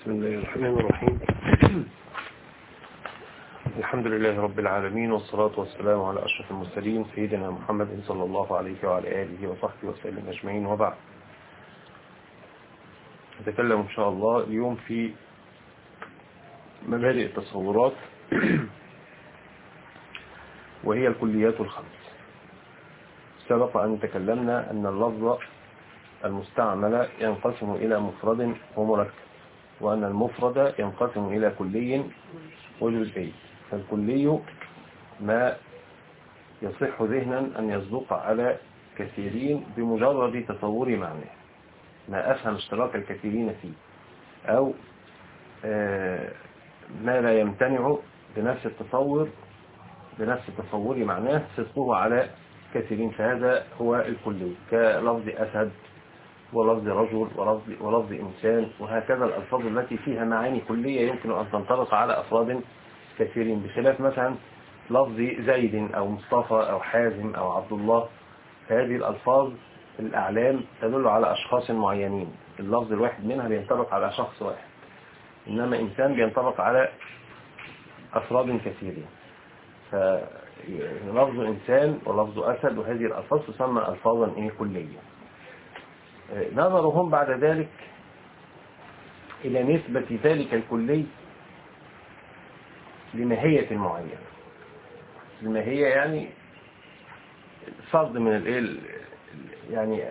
بسم الله الرحمن الرحيم الحمد لله رب العالمين والصلاة والسلام على أشرف المرسلين سيدنا محمد صلى الله عليه وعلى آله وصحبه وسلم أجمعين وبعد نتكلم إن شاء الله اليوم في مبادئ التصورات وهي الكليات الخمس سبق أن تكلمنا أن اللفظ المستعمل ينقسم إلى مفرد ومركب وأن المفرد ينقسم إلى كلي وجزئي فالكلي ما يصح ذهنا أن يصدق على كثيرين بمجرد تصور معناه ما أفهم اشتراك الكثيرين فيه أو ما لا يمتنع بنفس التصور بنفس تصور معناه صدقه على كثيرين فهذا هو الكلي كلفظ أسد ولفظ رجل ولفظ, ولفظ إنسان وهكذا الألفاظ التي فيها معاني كلية يمكن أن تنطبق على أفراد كثيرين بخلاف مثلا لفظ زيد أو مصطفى أو حازم أو عبد الله هذه الألفاظ الأعلام تدل على أشخاص معينين اللفظ الواحد منها بينطبق على شخص واحد إنما إنسان بينطبق على أفراد كثيرين فلفظ إنسان ولفظ أسد وهذه الألفاظ تسمى ألفاظا إيه كلية نظرهم بعد ذلك إلى نسبة ذلك الكلي لماهية معينة الماهية يعني فرض من الايه يعني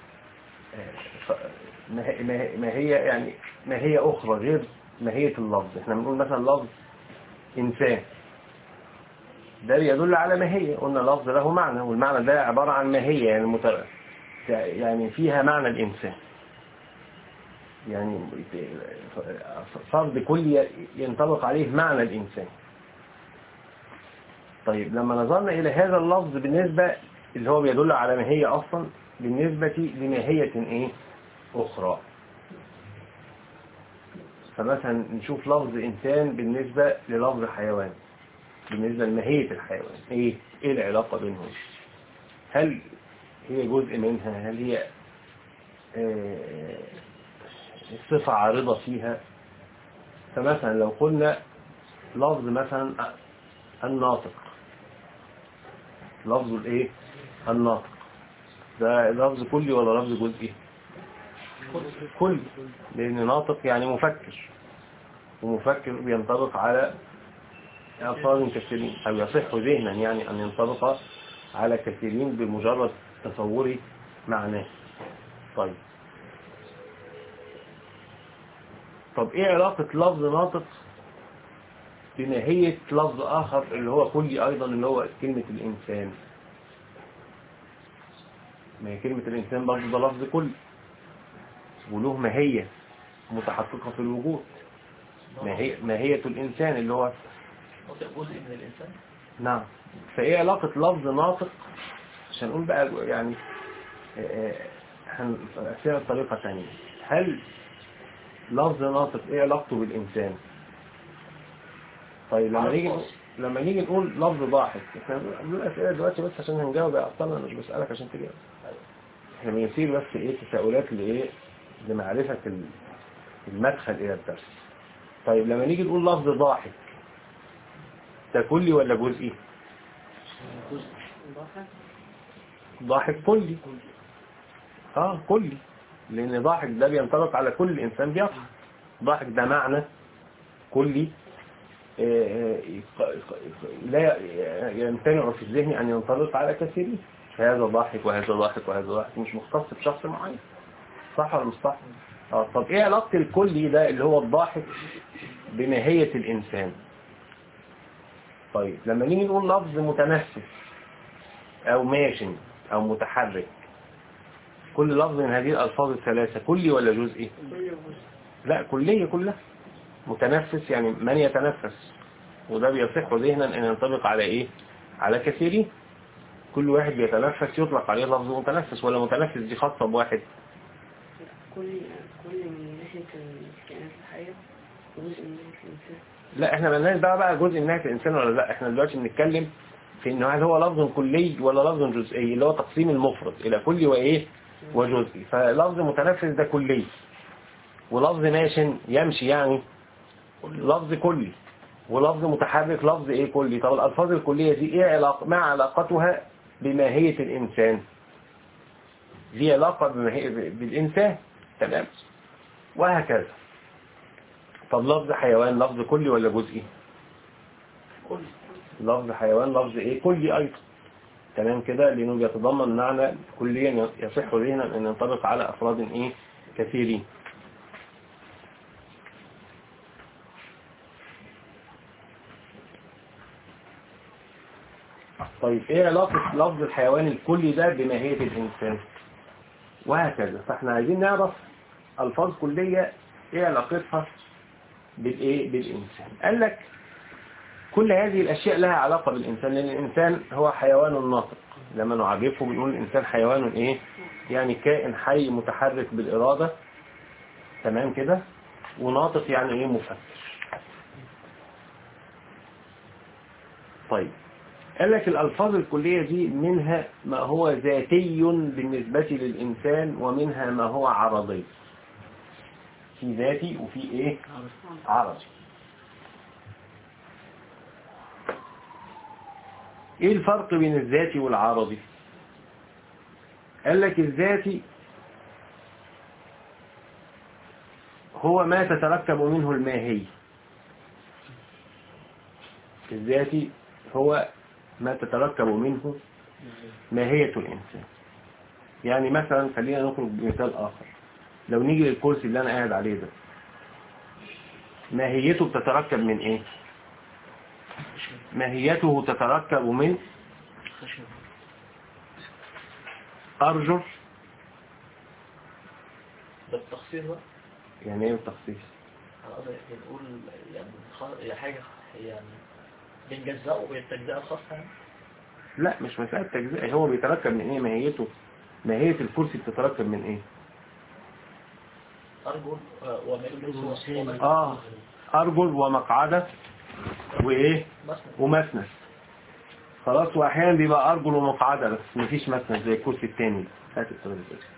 ماهية يعني ماهية أخرى غير ماهية اللفظ احنا بنقول مثلا لفظ إنسان ده يدل على ماهية قلنا لفظ له معنى والمعنى ده عبارة عن ماهية يعني متر... يعني فيها معنى الإنسان يعني فرض كلي ينطبق عليه معنى الإنسان طيب لما نظرنا إلى هذا اللفظ بالنسبة اللي هو بيدل على ماهية أصلا بالنسبة لماهية إيه أخرى فمثلا نشوف لفظ إنسان بالنسبة للفظ حيوان بالنسبة لماهية الحيوان إيه إيه العلاقة بينهم هل هي جزء منها هل هي صفة عارضة فيها فمثلا لو قلنا لفظ مثلا الناطق لفظ الايه الناطق ده لفظ كلي ولا لفظ جزئي كلي لان ناطق يعني مفكر ومفكر بينطبق على أفراد كثيرين أو يصح ذهنا يعني أن ينطبق على كثيرين بمجرد تصوري معناه طيب طب ايه علاقة لفظ ناطق بماهية لفظ اخر اللي هو كلي ايضا اللي هو كلمة الانسان ما هي كلمة الانسان برضه ده لفظ كلي وله ماهية متحققة في الوجود ماهية, ماهية الانسان اللي هو جزء من الانسان نعم فايه علاقة لفظ ناطق عشان نقول بقى يعني هنقسمها بطريقة ثانية هل لفظ ناطق ايه علاقته بالإنسان طيب لما نيجي لما نيجي نقول لفظ ضاحك احنا بنقول أسئلة دلوقتي بس عشان هنجاوب يا أبطال أنا مش بسألك عشان تجاوب احنا بنسير بس ايه تساؤلات لايه لمعرفة المدخل إلى الدرس طيب لما نيجي نقول لفظ ضاحك ده كلي ولا جزئي ضاحك كلي اه كلي لان ضاحك ده بينطبق على كل انسان بيضحك ضاحك ده معنى كلي لا يمتنع في الذهن ان ينطبق على كثيرين هذا ضاحك وهذا ضاحك وهذا ضاحك مش مختص بشخص معين صح ولا مش صح اه طب ايه علاقه الكلي ده اللي هو الضاحك بماهيه الانسان طيب لما نيجي نقول لفظ متنفس او ماشن او متحرك كل لفظ من هذه الالفاظ الثلاثه كلي ولا جزئي لا كليه كلها متنفس يعني من يتنفس وده بيصح ذهنا ان ينطبق على ايه على كثيرين كل واحد بيتنفس يطلق عليه لفظ متنفس ولا متنفس دي خاصه بواحد كل كل من ناحيه الكائنات الحيه وجزء من ناحيه الانسان لا احنا مالناش دعوه بقى جزء من ناحيه الانسان ولا لا احنا دلوقتي بنتكلم في انه هل هو لفظ كلي ولا لفظ جزئي اللي هو تقسيم المفرد الى كلي وايه وجزئي فلفظ متنفس ده كلي ولفظ ماشن يمشي يعني لفظ كلي ولفظ متحرك لفظ ايه كلي طب الالفاظ الكلية دي ايه علاقة ما علاقتها بماهية الانسان دي علاقة بماهية بالانسان تمام وهكذا طب لفظ حيوان لفظ كلي ولا جزئي كل لفظ حيوان لفظ ايه كلي ايضا تمام كده لانه بيتضمن معنى كليا يصح ذهنا ان ينطبق على افراد ايه كثيرين طيب ايه علاقة لفظ الحيوان الكلي ده بماهية الانسان وهكذا فاحنا عايزين نعرف الفاظ كلية ايه علاقتها بالايه بالانسان قال لك كل هذه الاشياء لها علاقة بالانسان لان الانسان هو حيوان ناطق لما نعرفه بنقول الانسان حيوان ايه يعني كائن حي متحرك بالارادة تمام كده وناطق يعني ايه مفكر طيب قال لك الألفاظ الكلية دي منها ما هو ذاتي بالنسبة للإنسان ومنها ما هو عرضي في ذاتي وفي إيه عرضي إيه الفرق بين الذاتي والعرضي قال لك الذاتي هو ما تتركب منه الماهية الذاتي هو ما تتركب منه ماهية الإنسان يعني مثلا خلينا نخرج بمثال آخر لو نيجي للكرسي اللي أنا قاعد عليه ده ماهيته بتتركب من إيه ماهيته تتركب من خشب أرجل بالتخصيص بقى يعني إيه التخصيص على قدر بنقول يعني خ- هي حاجة يعني بنجزأه بالتجزئة الخاصة يعني لا مش مسألة تجزئة هو بيتركب من إيه ماهيته ماهية الكرسي بتتركب من إيه أرجل آه، ومجلس ومجلس آه أرجل ومقعدة وإيه مثلا ومسند خلاص واحيانا بيبقى ارجل ومقعده بس مفيش مسند زي الكرسي التاني ده. هات الترابيزه دي.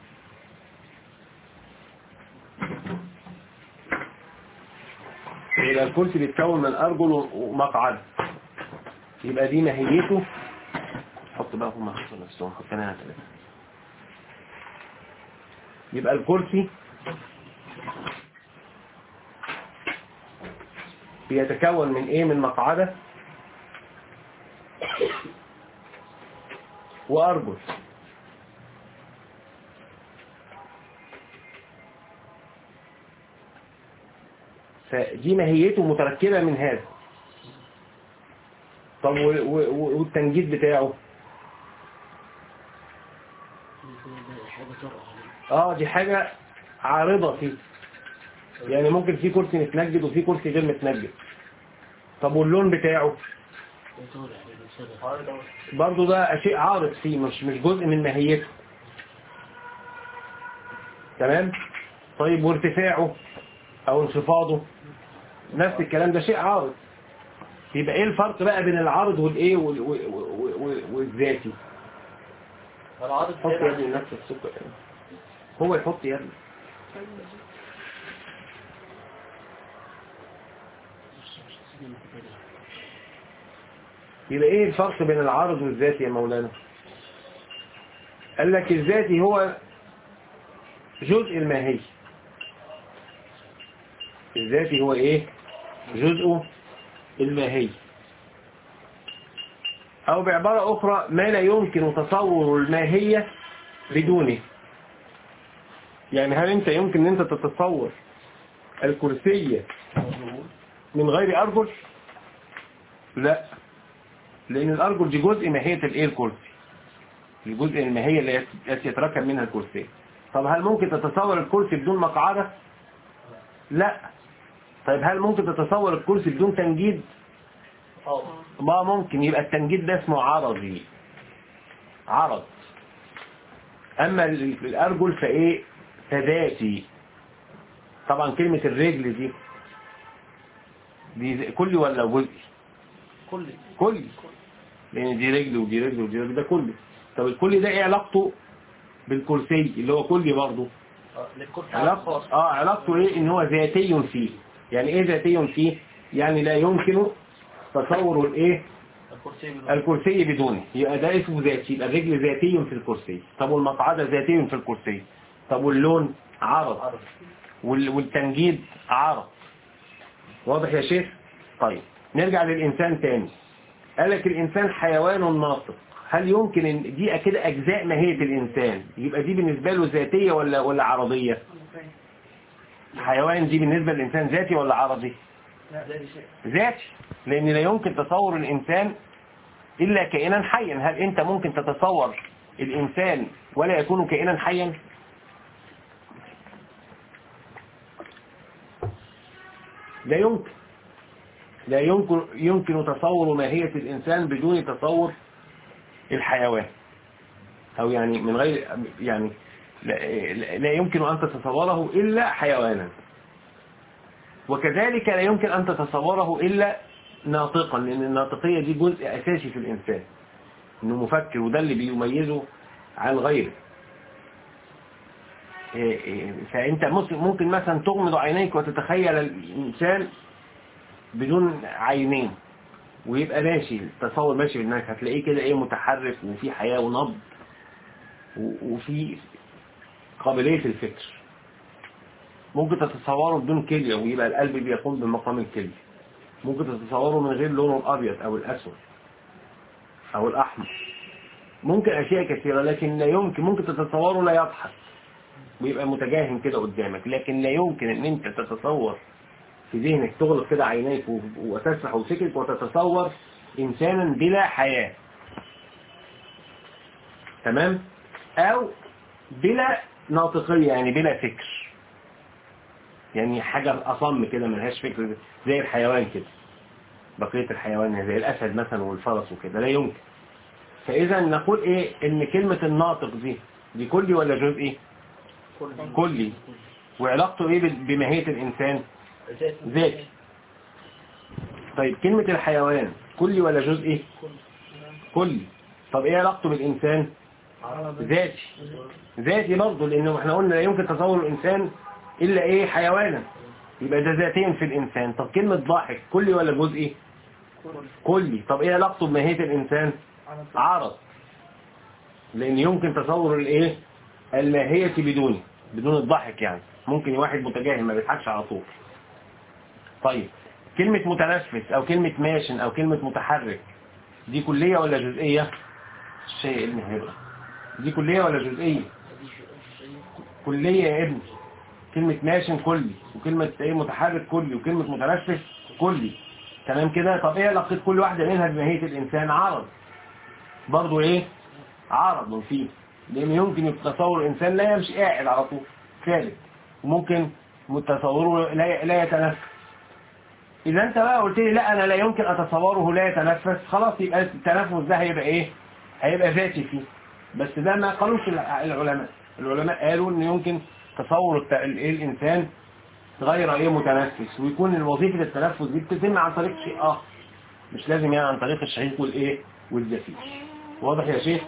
يبقى الكرسي بيتكون من ارجل ومقعده يبقى دي ماهيته حط بقى هم حطوا نفسهم حط انا ثلاثه يبقى الكرسي بيتكون من ايه من مقعده وأرجل فدي ماهيته متركبة من هذا طب و- و- و- والتنجيد بتاعه اه دي حاجة عارضة فيه يعني ممكن في كرسي متنجد وفي كرسي غير متنجد طب واللون بتاعه عارض أهو. برضو ده شيء عارض فيه مش مش جزء من ماهيته تمام طيب وارتفاعه او انخفاضه نفس الكلام ده شيء عارض يبقى ايه الفرق بقى بين العارض والايه وال- وال- وال- والذاتي العارض حط يا تابع ابني نفس السكر هو يحط يا ابني يبقى ايه الفرق بين العارض والذاتي يا مولانا قال لك الذاتي هو جزء الماهية الذاتي هو ايه جزء الماهية او بعبارة اخرى ما لا يمكن تصور الماهية بدونه يعني هل انت يمكن ان انت تتصور الكرسية من غير ارجل لا لان الارجل دي جزء ماهية الايه الكرسي الجزء الماهية اللي- التي يتركب منها الكرسي طب هل ممكن تتصور الكرسي بدون مقعدة لا طيب هل ممكن تتصور الكرسي بدون تنجيد اه ما ممكن يبقى التنجيد ده اسمه عرضي عرض اما ال- الارجل فايه فذاتي طبعا كلمة الرجل دي دي زي- كلي ولا جزء كل كلي لان دي رجل ودي رجل ودي رجل ده كلي طب الكلي ده ايه علاقته بالكرسي اللي هو كلي برضه آه، للكرسي علاقته اه علاقته ايه ان هو ذاتي فيه يعني ايه ذاتي فيه يعني لا يمكن تصور الايه الكرسي بدون الكرسي بدونه يبقى ده اسمه ذاتي يبقى الرجل ذاتي في الكرسي طب والمقعدة ذاتي في الكرسي طب واللون عرض عرض وال- والتنجيد عرض واضح يا شيخ طيب نرجع للإنسان تاني قال لك الإنسان حيوان ناطق هل يمكن ان دي كده أجزاء ماهية الإنسان يبقى دي بالنسبة له ذاتية ولا ولا عرضية حيوان دي بالنسبة للإنسان ذاتي ولا عرضي لا ده شيء ذاتي لأن لا يمكن تصور الإنسان إلا كائنا حيا هل أنت ممكن تتصور الإنسان ولا يكون كائنا حيا لا يمكن لا يمكن يمكن تصور ماهية الإنسان بدون تصور الحيوان أو يعني من غير يعني لا, لا يمكن أن تتصوره إلا حيوانا وكذلك لا يمكن أن تتصوره إلا ناطقا لأن الناطقية دي جزء أساسي في الإنسان إنه مفكر وده اللي بيميزه عن غيره إيه إيه فأنت مس- ممكن مثلا تغمض عينيك وتتخيل الإنسان بدون عينين ويبقى ماشي التصور ماشي في دماغك هتلاقيه كده ايه متحرك وفي حياة ونبض و- وفي قابلية الفكر ممكن تتصوره بدون كلية ويبقى القلب بيقوم بمقام الكلية ممكن تتصوره من غير لونه الأبيض أو الأسود أو الأحمر ممكن أشياء كثيرة لكن لا يمكن ممكن تتصوره لا يضحك ويبقى متجاهم كده قدامك لكن لا يمكن ان انت تتصور في ذهنك تغلق كده عينيك و- وتسرح وفكرك وتتصور انسانا بلا حياة تمام او بلا ناطقية يعني بلا فكر يعني حاجة أصم كده ملهاش فكر زي الحيوان كده بقية الحيوان زي الأسد مثلا والفرس وكده لا يمكن فإذا نقول إيه إن كلمة الناطق دي دي كلي ولا جزئي كل كلي وعلاقته إيه بال- بماهية الإنسان ذات ذاتي طيب كلمة الحيوان كلي ولا جزئي كل كلي طب إيه علاقته بالإنسان عرض ذاتي ذاتي برضه لأنه احنا قلنا لا يمكن تصور الإنسان إلا إيه حيوانا يبقى ده ذاتيا في الإنسان طب كلمة ضاحك كلي ولا جزئي كل كلي طب إيه علاقته بماهية الإنسان عرض عرض لأن يمكن تصور الإيه الماهية بدونه بدون الضحك يعني ممكن واحد متجاهل ما بيضحكش على طول طيب كلمة متنفس أو كلمة ماشن أو كلمة متحرك دي كلية ولا جزئية الشيء ابن هبرة دي كلية ولا جزئية دي شيء كلية يا ابني كلمة ماشن كلي وكلمة ايه متحرك كلي وكلمة متنفس كلي تمام كده طب ايه علاقة كل واحدة منها بماهية الانسان عرض برضو ايه عرض فيه لان يمكن يتصور الانسان لا يمشي قاعد على طول ثابت وممكن تصوره لا لا يتنفس اذا انت بقى قلت لي لا انا لا يمكن اتصوره لا يتنفس خلاص يبقى التنفس ده هيبقى ايه هيبقى ذاتي فيه بس ده ما قالوش الع- العلماء العلماء قالوا ان يمكن تصور الت- ال- إيه الانسان غير ايه متنفس ويكون وظيفه التنفس دي بتتم عن طريق شيء اخر مش لازم يعني عن طريق الشهيق والايه والزفير واضح يا شيخ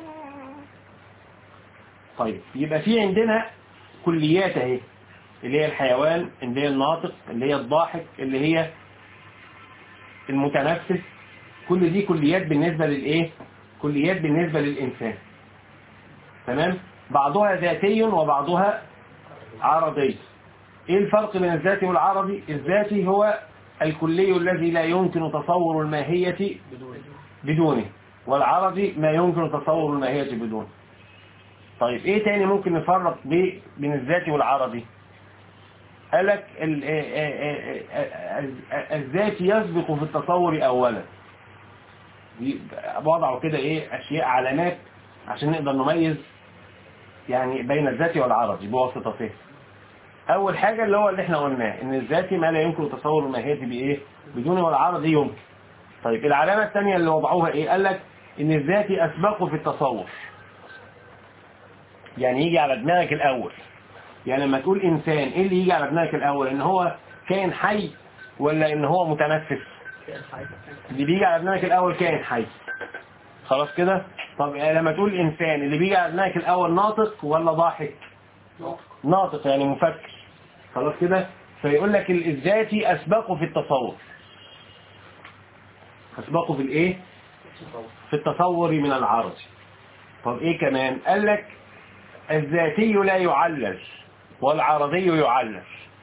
طيب يبقى في عندنا كليات اهي اللي هي الحيوان اللي هي الناطق اللي هي الضاحك اللي هي المتنفس كل دي كليات بالنسبة للايه كليات بالنسبة للإنسان تمام بعضها ذاتي وبعضها عرضي ايه الفرق بين الذاتي والعرضي الذاتي هو الكلي الذي لا يمكن تصور الماهية بدون بدونه والعرضي ما يمكن تصور الماهية بدونه طيب ايه تاني ممكن نفرق بيه بين الذاتي والعرضي قالك ال- آه، آه، آه، آه، الذاتي يسبق في التصور اولا دي وضعوا كده ايه اشياء علامات عشان نقدر نميز يعني بين الذاتي والعرضي بواسطتين اول حاجة اللي هو اللي احنا قلناه ان الذاتي ما لا يمكن تصور الماهية بايه بدونه والعرضي يمكن طيب العلامة الثانية اللي وضعوها ايه قال لك ان الذاتي اسبقه في التصور يعني يجي على دماغك الاول يعني لما تقول انسان ايه اللي يجي على دماغك الاول ان هو كائن حي ولا ان هو متنفس كائن حي اللي بيجي على دماغك الاول كائن حي خلاص كده طب لما تقول انسان اللي بيجي على دماغك الاول ناطق ولا ضاحك ناطق ناطق يعني مفكر خلاص كده فيقول لك ال- الذاتي أسبقه في التصور أسبقه في الإيه في التصور من العرض طب إيه كمان قال لك الذاتي لا يعلل والعرضي يعلل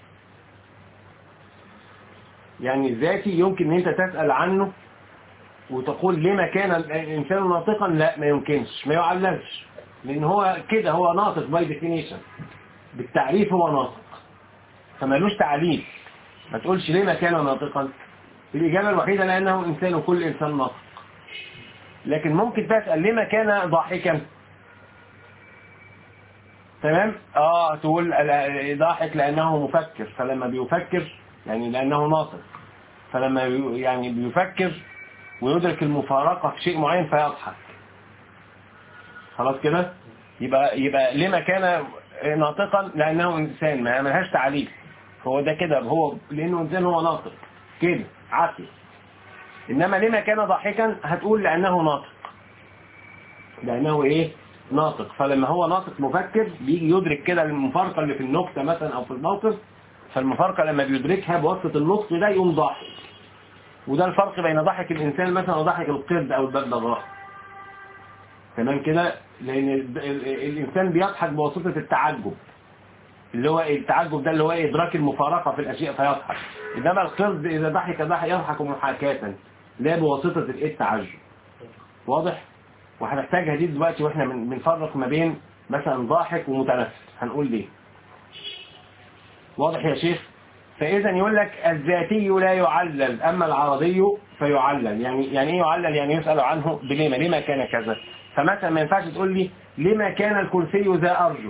يعني الذاتي يمكن ان انت تسأل عنه وتقول لما كان الانسان ناطقا لا ما يمكنش ما يعللش لان هو كده هو ناطق باي ديفينيشن بالتعريف هو ناطق فمالوش تعليل ما تقولش لما كان ناطقا الإجابة الوحيدة لأنه إنسان وكل إنسان ناطق لكن ممكن تسأل لما كان ضاحكا تمام اه تقول ال- ضاحك لأنه مفكر فلما بيفكر يعني لأنه ناطق فلما بي- يعني بيفكر ويدرك المفارقة في شيء معين فيضحك خلاص كده يبقى يبقى لما كان ناطقا لأنه إنسان ما ملهاش تعليل هو ده كده هو لأنه إنسان هو ناطق كده عقل إنما لما كان ضاحكا هتقول لأنه ناطق لأنه إيه ناطق فلما هو ناطق مفكر بيجي يدرك كده المفارقة اللي في النكتة مثلا أو في الموقف فالمفارقة لما بيدركها بواسطة النطق ده يقوم ضاحك وده الفرق بين ضحك الإنسان مثلا وضحك القرد أو الببغاء تمام كده لأن ال- ال- الإنسان بيضحك بواسطة التعجب اللي هو التعجب ده اللي هو إدراك المفارقة في الأشياء فيضحك إنما القرد إذا ضحك ضحك يضحك محاكاة لا بواسطة الإيه التعجب واضح وهنحتاجها دي دلوقتي واحنا بن- بنفرق ما بين مثلا ضاحك ومتنفس هنقول ليه واضح يا شيخ فإذا يقول لك الذاتي لا يعلل أما العرضي فيعلل يعني يعني إيه يعلل يعني يسأل عنه بلما لما كان كذا فمثلا ما ينفعش تقول لي لما كان الكرسي ذا أرجل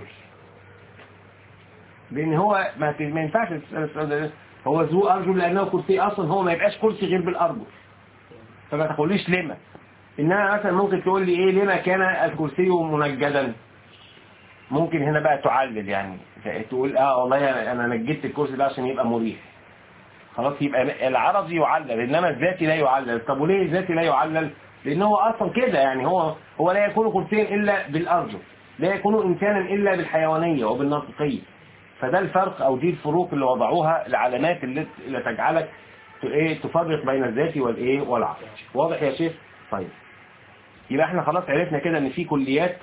لأن هو ما ت- ما ينفعش تسأل السؤال ده. هو ذو أرجل لأنه كرسي أصلا هو ما يبقاش كرسي غير بالأرجل فما تقوليش لما إنما مثلا ممكن تقول لي إيه لما كان الكرسي منجدا ممكن هنا بقى تعلل يعني تقول اه والله انا نجدت الكرسي ده عشان يبقى مريح خلاص يبقى العرضي يعلل انما الذاتي لا يعلل طب وليه الذاتي لا يعلل لان هو اصلا كده يعني هو هو لا يكون كرسيا الا بالارجل لا يكون انسانا الا بالحيوانيه وبالناطقيه فده الفرق او دي الفروق اللي وضعوها العلامات اللي اللي تجعلك ت- ايه تفرق بين الذاتي والايه والعرضي واضح يا شيخ طيب يبقى احنا خلاص عرفنا كده ان في كليات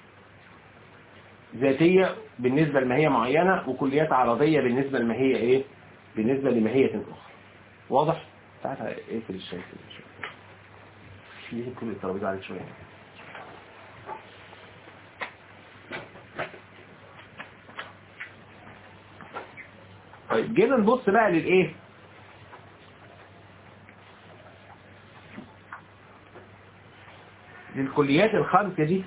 ذاتية بالنسبة لماهية معينة وكليات عرضية بالنسبة لماهية ايه بالنسبة لماهية اخرى واضح تعالى اقفل الشاي كده شوية. شيل كل الترابيزة عليك شوية طيب جينا نبص بقى للايه للكليات الخمسة دي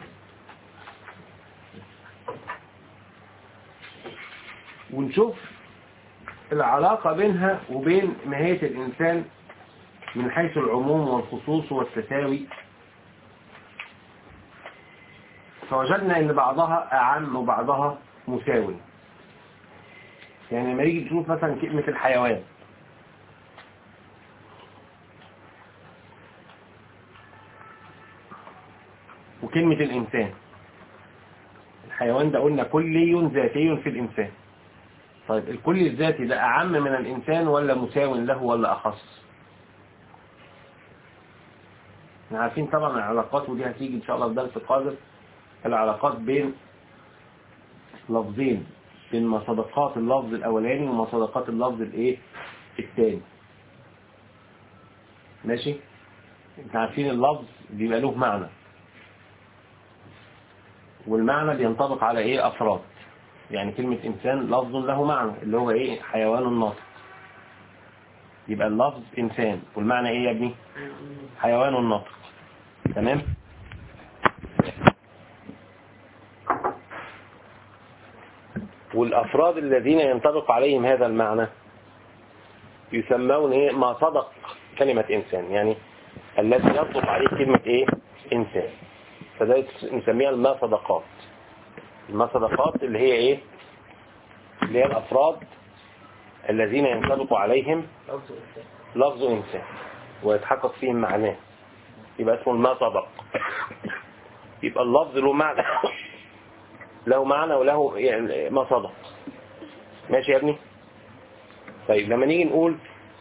ونشوف العلاقة بينها وبين ماهية الإنسان من حيث العموم والخصوص والتساوي فوجدنا ان بعضها اعم وبعضها مساوي يعني لما نيجي نشوف مثلا كلمة الحيوان وكلمة الإنسان الحيوان ده قلنا كلي ذاتي في الإنسان طيب الكلي الذاتي ده أعم من الإنسان ولا مساو له ولا أخص احنا عارفين طبعا العلاقات ودي هتيجي إن شاء الله في درس القادم العلاقات بين لفظين بين مصدقات اللفظ الأولاني ومصدقات اللفظ الإيه الثاني ماشي انت عارفين اللفظ بيبقى له معنى والمعنى بينطبق على ايه افراد يعني كلمة انسان لفظ له معنى اللي هو ايه حيوان ناطق يبقى اللفظ انسان والمعنى ايه يا ابني حيوان ناطق تمام والافراد الذين ينطبق عليهم هذا المعنى يسمون ايه ما صدق كلمة انسان يعني الذي يصدق عليه كلمة ايه انسان فده نسميها الما صدقات الما صدقات اللي هي ايه اللي هي الافراد الذين ينطبق عليهم لفظ إنسان لفظ انسان ويتحقق فيهم معناه يبقى اسمه الما صدق يبقى اللفظ له معنى له معنى وله يعني ما صدق ماشي يا ابني طيب لما نيجي نقول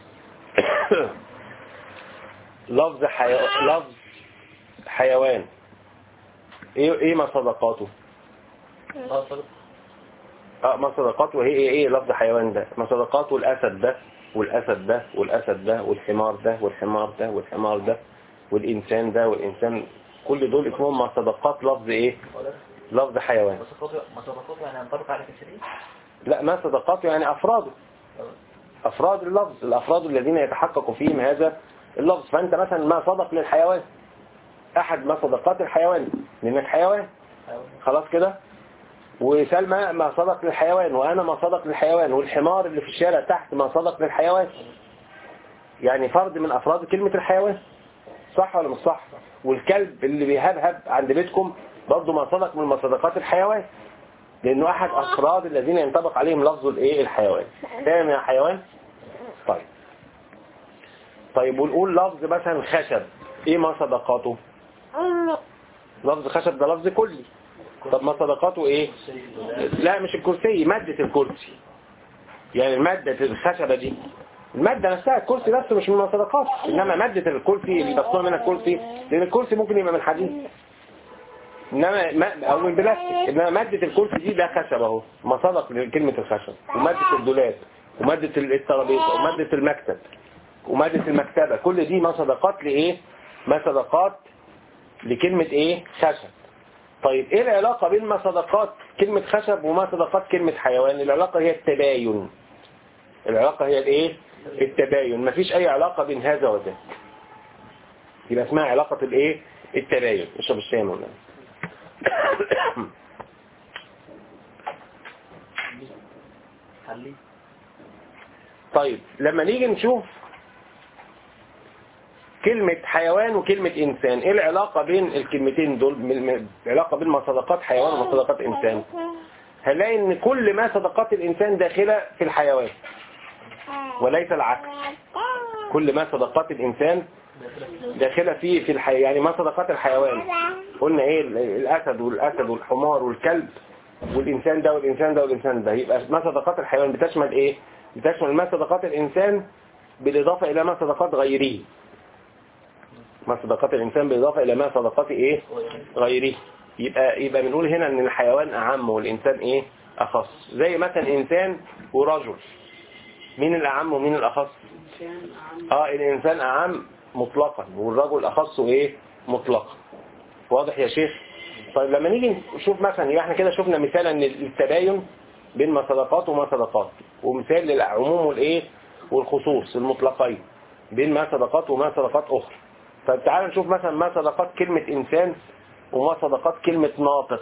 لفظ حي... لفظ حيوان ايه ايه ما صدقاته اه صدق اه ما صدقاته هي ايه ايه لفظ حيوان ده ما صدقاته الاسد ده والاسد ده والاسد ده والحمار ده والحمار ده والحمار ده والانسان ده والانسان كل دول اسمهم ما صدقات لفظ ايه ولا لفظ حيوان مسقطه مسقطه يعني ينطبق على كثيرين لا ما صدقاته يعني افراده افراد اللفظ الافراد الذين يتحقق فيهم هذا اللفظ فانت مثلا ما صدق للحيوان احد ما صدقات الحيوان لانك حيوان خلاص كده وسلمى ما صدق للحيوان وانا ما صدق للحيوان والحمار اللي في الشارع تحت ما صدق للحيوان يعني فرد من افراد كلمة الحيوان صح ولا مش صح والكلب اللي بيهبهب عند بيتكم برضه ما صدق من مصدقات الحيوان لانه احد افراد الذين ينطبق عليهم لفظ الايه الحيوان فاهم يا حيوان طيب طيب ونقول لفظ مثلا خشب ايه ما صدقاته لفظ خشب ده لفظ كلي طب ما صدقاته ايه لا مش الكرسي مادة الكرسي يعني مادة الخشبة دي المادة نفسها الكرسي نفسه مش من المصدقات انما مادة الكرسي اللي بصنع منها الكرسي لان الكرسي ممكن يبقى من حديد انما ما او من بلاستيك انما مادة الكرسي دي ده خشب اهو مصدق لكلمة الخشب ومادة الدولاب ومادة الترابيزة ومادة المكتب ومادة المكتبة كل دي مصدقات لايه مصدقات لكلمة ايه خشب طيب ايه العلاقة بين ما صدقات كلمة خشب وما صدقات كلمة حيوان العلاقة هي التباين العلاقة هي الايه التباين مفيش اي علاقة بين هذا وذاك يبقى اسمها علاقة الايه التباين اشرب الشاي يا مولانا خليه طيب لما نيجي نشوف كلمة حيوان وكلمة إنسان إيه العلاقة بين الكلمتين دول م- م- العلاقة بين ما صدقات حيوان وما صدقات إنسان هنلاقي إن كل ما صدقات الإنسان داخلة في الحيوان وليس العكس كل ما صدقات الإنسان داخلة في في الحيوان يعني ما صدقات الحيوان قلنا إيه ال- الأسد والأسد والحمار والكلب والإنسان ده والإنسان ده والإنسان ده يبقى ما صدقات الحيوان بتشمل إيه بتشمل ما صدقات الإنسان بالإضافة إلى ما صدقات غيره ما صدقات الإنسان بالإضافة إلى ما صدقات إيه غيره يبقى يبقى بنقول هنا إن الحيوان أعم والإنسان إيه أخص زي مثلا إنسان ورجل مين الأعم ومين الأخص كان عم اه الإنسان أعم مطلقا والرجل أخص إيه مطلقا واضح يا شيخ طيب لما نيجي نشوف مثلا يبقى احنا كده شفنا مثالا للتباين بين ما صدقات وما صدقات ومثال للعموم والايه والخصوص المطلقين بين ما صدقات وما صدقات اخرى طيب تعال نشوف مثلا ما صدقات كلمة انسان وما صدقات كلمة ناطق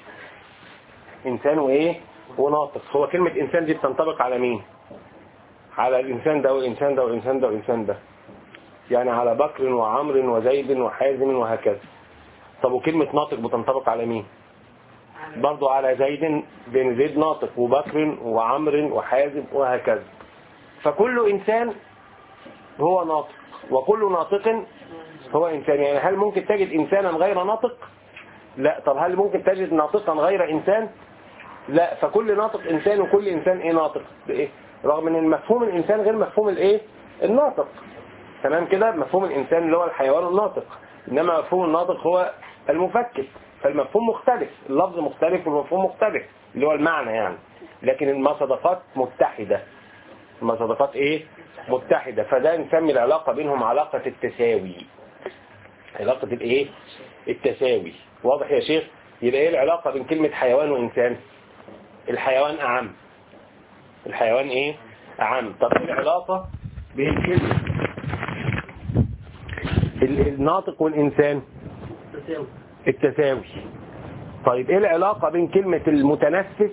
انسان وايه وناطق هو كلمة انسان دي بتنطبق على مين على الانسان ده والانسان ده والانسان ده والانسان ده يعني على بكر وعمر وزيد وحازم وهكذا طب وكلمة ناطق بتنطبق على مين برضو على زيد بن زيد ناطق وبكر وعمر وحازم وهكذا فكل إنسان هو ناطق وكل ناطق هو إنسان يعني هل ممكن تجد إنسانا غير ناطق لا طب هل ممكن تجد ناطقا غير إنسان لا فكل ناطق إنسان وكل إنسان إيه ناطق إيه؟ رغم ان مفهوم الإنسان غير مفهوم الإيه الناطق تمام كده مفهوم الإنسان اللي هو الحيوان الناطق إنما مفهوم الناطق هو المفكر فالمفهوم مختلف اللفظ مختلف والمفهوم مختلف اللي هو المعنى يعني لكن المصدقات متحدة المصدقات ايه متحدة فده نسمي العلاقة بينهم علاقة التساوي علاقة الايه التساوي واضح يا شيخ يبقى ايه العلاقة بين كلمة حيوان وانسان الحيوان اعم الحيوان ايه اعم طب ايه العلاقة بين كلمة ال- الناطق والانسان تساوي التساوي طيب ايه العلاقة بين كلمة المتنفس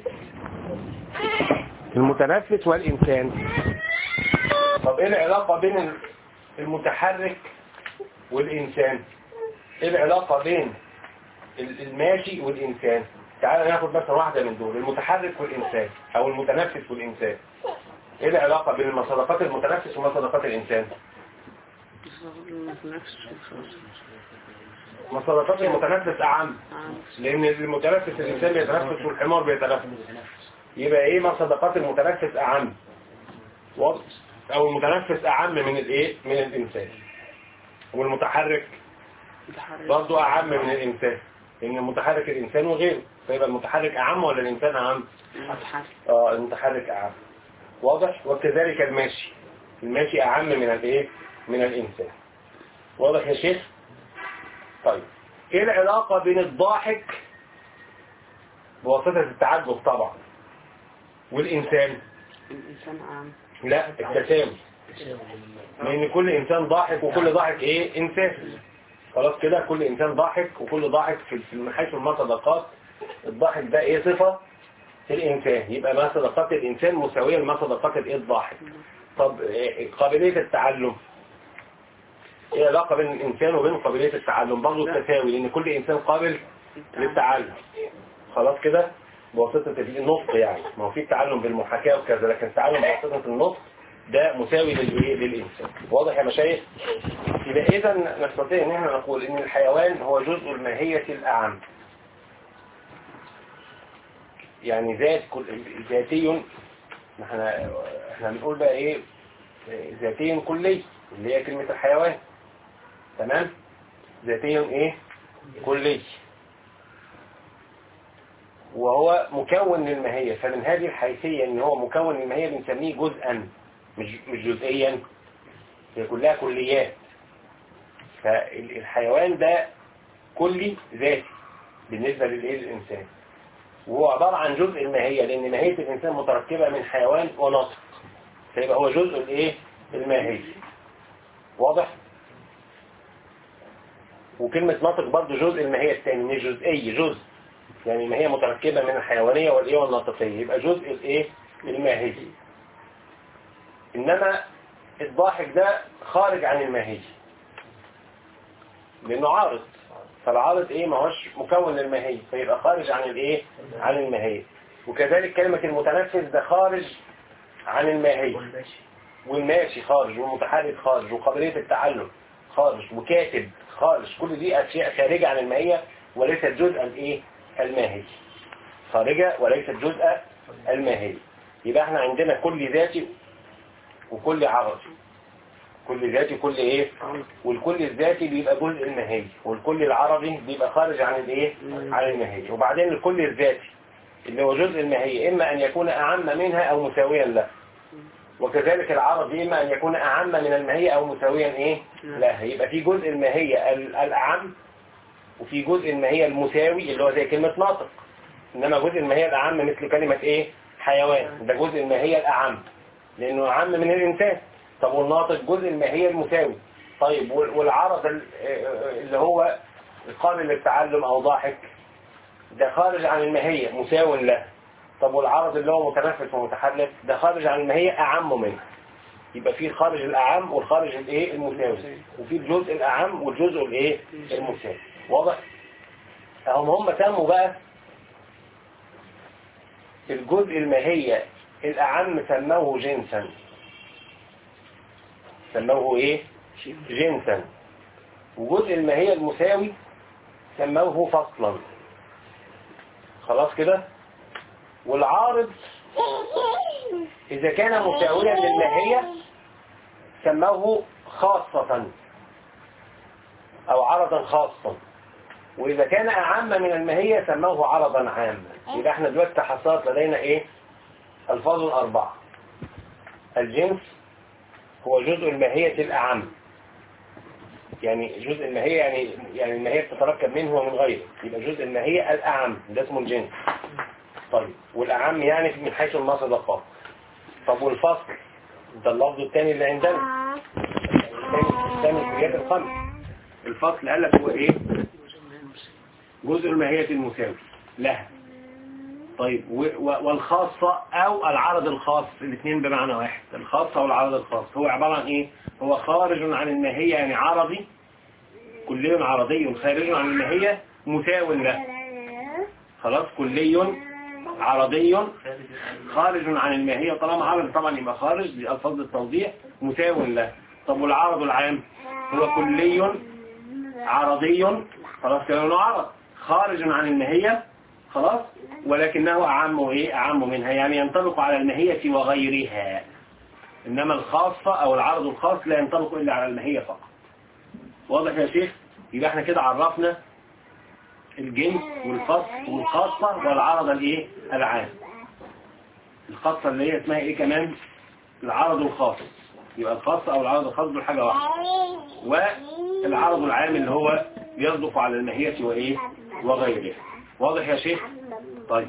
المتنفس والإنسان طب ايه العلاقة بين المتحرك والإنسان ايه العلاقة بين ال- الماشي والإنسان تعال ناخد مثلا واحدة من دول المتحرك والإنسان أو المتنفس والإنسان ايه العلاقة بين صدقات المتنفس وما صدقات الإنسان المتنفس والخاص مصدقات المتنفس اعم عام لان المتنفس الانسان بيتنفس والحمار بيتنفس يبقى ايه مصدقات المتنفس اعم واضح او المتنفس اعم من الايه من الانسان والمتحرك متحرك برضه اعم من الانسان لان المتحرك الانسان وغيره فيبقى المتحرك اعم ولا الانسان اعم متحرك اه المتحرك اعم واضح وكذلك الماشي الماشي اعم من الايه من الانسان واضح يا شيخ طيب ايه العلاقة بين الضاحك بواسطة التعجب طبعا والانسان الإنسان عام لا التساوي لان كل انسان ضاحك وكل ضاحك ايه انسان خلاص كده كل انسان ضاحك وكل ضاحك في في من حيث المصدقات الضاحك ده ايه صفة في الانسان يبقى ما صدقات الانسان مساوية لما صدقات الايه الضاحك طب إيه قابلية التعلم ايه العلاقة بين الانسان وبين قابلية التعلم برضه التساوي لان كل انسان قابل للتعلم خلاص كده بواسطة النطق يعني ما هو في تعلم بالمحاكاة وكذا لكن التعلم بواسطة النطق ده مساوي للايه للإنسان واضح يا مشايخ يبقى إذا نستطيع ان احنا نقول ان الحيوان هو جزء الماهية الأعم يعني ذات كل ذاتي احنا احنا بنقول بقى ايه ذاتي كلي اللي هي كلمة الحيوان تمام ذاتي ايه كلي وهو مكون للماهية فمن هذه الحيثية ان هو مكون للماهية بنسميه جزءا مش مش جزئيا هي كلها كليات فالحيوان ده كلي ذاتي بالنسبة للايه للإنسان وهو عبارة عن جزء الماهية لأن ماهية الإنسان متركبة من حيوان ونطق فيبقى هو جزء الايه الماهية واضح وكلمة ناطق برضه جزء الماهية الثاني مش جزئي جزء يعني ما هي متركبة من الحيوانية والإيه والناطقية يبقى جزء الإيه الماهية إنما الضاحك ده خارج عن الماهية لأنه عارض فالعارض إيه ما هوش مكون للماهية فيبقى خارج عن الإيه عن الماهية وكذلك كلمة المتنفس ده خارج عن الماهية والماشي والماشي خارج والمتحرك خارج وقابلية التعلم خارج وكاتب خارج كل دي أشياء خارجة عن الماهية وليست جزء الإيه الماهي خارجة وليست جزء الماهي يبقى احنا عندنا كل ذاتي وكل عرضي كل ذاتي كل ايه والكل الذاتي بيبقى جزء الماهي والكل العرضي بيبقى خارج عن الايه عن الماهي وبعدين الكل الذاتي اللي هو جزء الماهي اما ان يكون اعم منها او مساويا له وكذلك العرض اما ان يكون اعم من الماهية او مساويا ايه لا يبقى في جزء الماهية ال- الاعم وفي جزء الماهية المساوي اللي هو زي كلمة ناطق انما جزء الماهية الاعم مثل كلمة ايه حيوان ده جزء الماهية الاعم لانه اعم من الانسان طب والناطق جزء الماهية المساوي طيب وال- والعرض ال- اللي هو قابل للتعلم او ضاحك ده خارج عن الماهية مساو له طب والعرض اللي هو متنفس ومتحرك ده خارج عن الماهية اعم منه يبقى في الخارج الاعم والخارج الايه المساوي وفي الجزء الاعم والجزء الايه المساوي واضح هم هم سموا بقى الجزء الماهية الاعم سموه جنسا سموه ايه جنسا وجزء الماهية المساوي سموه فصلا خلاص كده والعارض إذا كان مساويا للماهية سموه خاصة أو عرضا خاصا وإذا كان أعم من الماهية سموه عرضا عاما يبقى احنا دلوقتي حصلت لدينا إيه ألفاظ أربعة الجنس هو جزء الماهية الأعم يعني جزء الماهية يعني يعني الماهية بتتركب منه ومن غيره يبقى جزء الماهية الأعم ده اسمه الجنس طيب والأعم يعني من حيث المصدقات طب والفصل ده اللفظ الثاني اللي عندنا الثاني الثاني في الكليات الخمس الفصل قال لك هو ايه جزء الماهية المساوي لها طيب و- و- والخاصة او العرض الخاص الاثنين بمعنى واحد الخاصة والعرض الخاص هو عبارة عن ايه هو خارج عن الماهية يعني عرضي كلي عرضي خارج عن الماهية مساو له خلاص كلي عرضي خارج عن الماهية طالما عرض طبعا يبقى خارج بألفاظ التوضيح مساو له طب والعرض العام هو كلي عرضي خلاص كده له عرض خارج عن الماهية خلاص ولكنه أعم إيه أعم منها يعني ينطبق على الماهية وغيرها إنما الخاصة أو العرض الخاص لا ينطبق إلا على الماهية فقط واضح يا شيخ يبقى احنا كده عرفنا الجنس والخاص والخاصة والعرض الايه العام الخاصة اللي هي اسمها ايه كمان العرض الخاص يبقى الخاص او العرض الخاص دول حاجة واحدة والعرض العام اللي هو يصدق على الماهية وايه وغيرها واضح يا شيخ طيب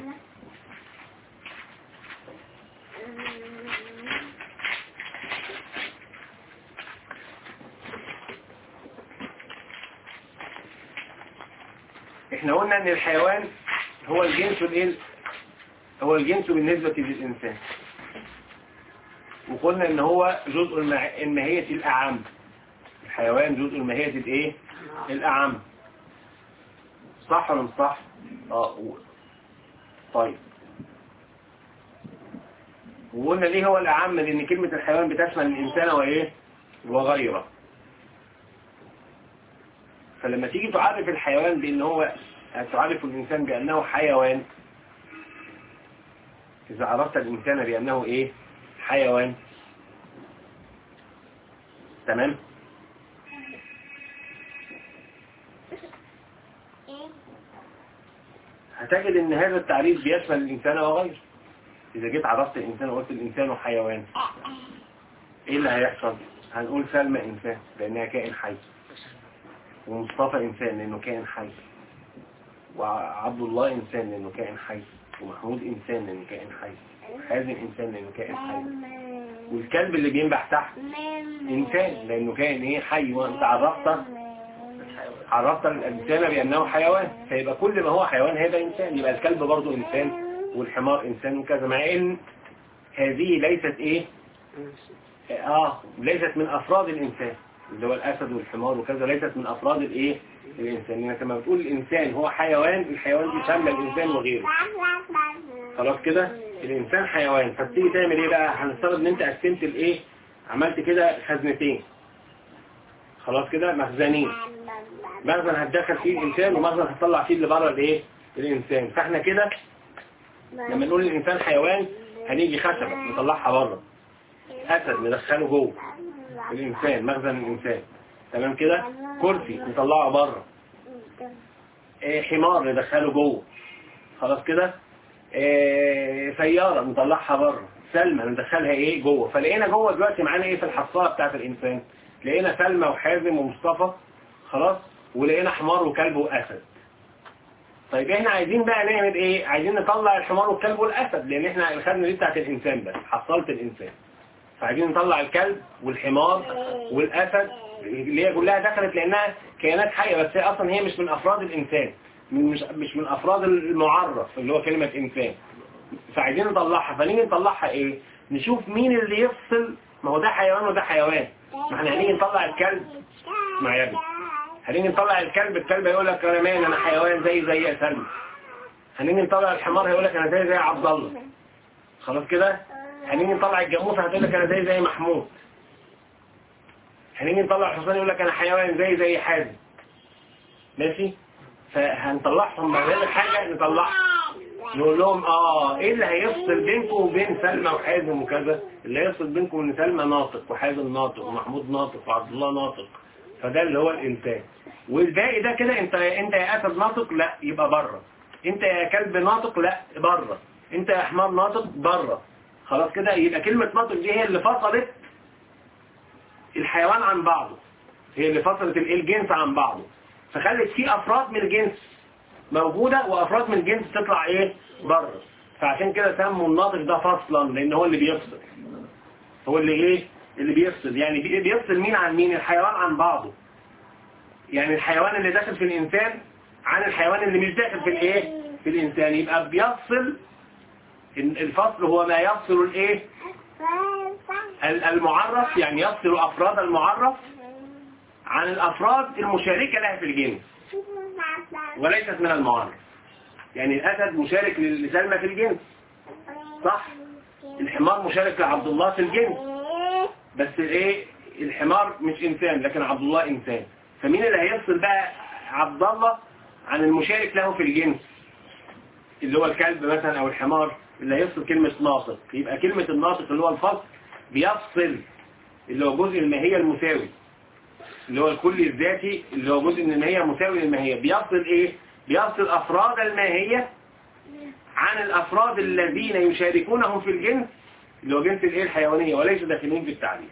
احنا قلنا ان الحيوان هو الجنس الايه هو الجنس بالنسبة للإنسان وقلنا ان هو جزء المع- الماهية الأعم الحيوان جزء الماهية الايه الأعم صح ولا مش صح اه قول. طيب وقلنا ليه هو الأعم لأن كلمة الحيوان بتشمل الإنسان وإيه وغيره فلما تيجي تعرف الحيوان بأن هو تعرف الإنسان بأنه حيوان إذا عرفت الإنسان بأنه إيه حيوان تمام هتجد ان هذا التعريف بيشمل الإنسان وغيره إذا جيت عرفت الإنسان وقلت الإنسان حيوان إيه اللي هيحصل هنقول سلمى إنسان لأنها كائن حي ومصطفى إنسان لأنه كائن حي وعبد الله إنسان لأنه كائن حي ومحمود إنسان لأنه كائن حي وحازم إنسان لأنه كائن حي والكلب اللي بينبح تحت إنسان لأنه كائن إيه حي وأنت عرفت الحيوان عرفت الإنسان بأنه حيوان فيبقى كل ما هو حيوان هذا إنسان يبقى الكلب برضه إنسان والحمار إنسان وكذا مع إن هذه ليست إيه آه ليست من أفراد الإنسان اللي هو الأسد والحمار وكذا ليست من أفراد الإيه الإنسان يعني لما بتقول الإنسان هو حيوان الحيوان دي شامله الإنسان وغيره خلاص كده الإنسان حيوان فتيجي تعمل إيه بقى هنفترض إن أنت قسمت الإيه عملت كده خزنتين خلاص كده مخزنين مخزن هتدخل فيه الإنسان ومخزن هتطلع فيه اللي بره الإيه الإنسان فإحنا كده لما نقول الإنسان حيوان هنيجي خشبة نطلعها بره أسد ندخله جوه الإنسان مخزن الإنسان تمام كده كرسي نطلعه بره إيه حمار ندخله جوه خلاص كده إيه سيارة نطلعها بره سلمى ندخلها ايه جوه فلقينا جوه دلوقتي معانا ايه في الحصالة بتاعت الإنسان لقينا سلمى وحازم ومصطفى خلاص ولقينا حمار وكلب وأسد طيب احنا عايزين بقى نعمل ايه عايزين نطلع الحمار والكلب والأسد لان احنا الخدمة دي بتاعت الإنسان بس حصلة الإنسان فعايزين نطلع الكلب والحمار والأسد اللي هي كلها دخلت لأنها كائنات حية بس هي أصلا هي مش من أفراد الإنسان مش مش من أفراد المعرف اللي هو كلمة إنسان فعايزين نطلعها فنيجي نطلعها إيه نشوف مين اللي يفصل ما هو ده حيوان وده حيوان ما احنا هنيجي نطلع الكلب مع يا ابني هنيجي نطلع الكلب الكلب هيقول لك انا مان انا حيوان زي زي يا سلمى هنيجي نطلع الحمار هيقول لك انا زي زي عبد الله خلاص كده هنيجي نطلع الجاموسه هتقول لك انا زي زي محمود هنيجي نطلع الحصان يقول لك انا حيوان زي زي حازم ماشي فهنطلعهم بعد حاجه نطلعهم نقول لهم اه ايه اللي هيفصل بينكم وبين سلمى وحازم وكذا اللي هيفصل بينكم ان سلمى ناطق وحازم ناطق ومحمود ناطق وعبد الله ناطق فده اللي هو الانسان والباقي ده كده انت انت يا اسد ناطق لا يبقى بره انت يا كلب ناطق لا بره انت يا حمار ناطق بره خلاص كده يبقى كلمة ناطق دي هي اللي فصلت الحيوان عن بعضه هي اللي فصلت الايه الجنس عن بعضه فخلت في افراد من الجنس موجودة وافراد من الجنس تطلع ايه بره فعشان كده سموا الناطق ده فصلا لان هو اللي بيفصل هو اللي ايه اللي بيفصل يعني بي- بيفصل مين عن مين الحيوان عن بعضه يعني الحيوان اللي داخل في الانسان عن الحيوان اللي مش داخل في الايه في الانسان يبقى بيفصل الفصل هو ما يفصل الايه ال- المعرف يعني يفصل افراد المعرف عن الافراد المشاركة لها في الجنس وليست من المعرف يعني الاسد مشارك لسلمى في الجنس صح الحمار مشارك لعبد الله في الجنس بس ايه الحمار مش انسان لكن عبد الله انسان فمين اللي هيفصل بقى عبد الله عن المشارك له في الجنس اللي هو الكلب مثلا او الحمار اللي هيفصل كلمة ناطق يبقى كلمة الناطق اللي هو الفصل بيفصل اللي هو جزء الماهية المساوي اللي هو الكل الذاتي اللي هو جزء من الماهية مساوي للماهية بيفصل ايه بيفصل افراد الماهية عن الافراد الذين يشاركونهم في الجنس اللي هو جنس الايه الحيوانية وليسوا داخلين في التعريف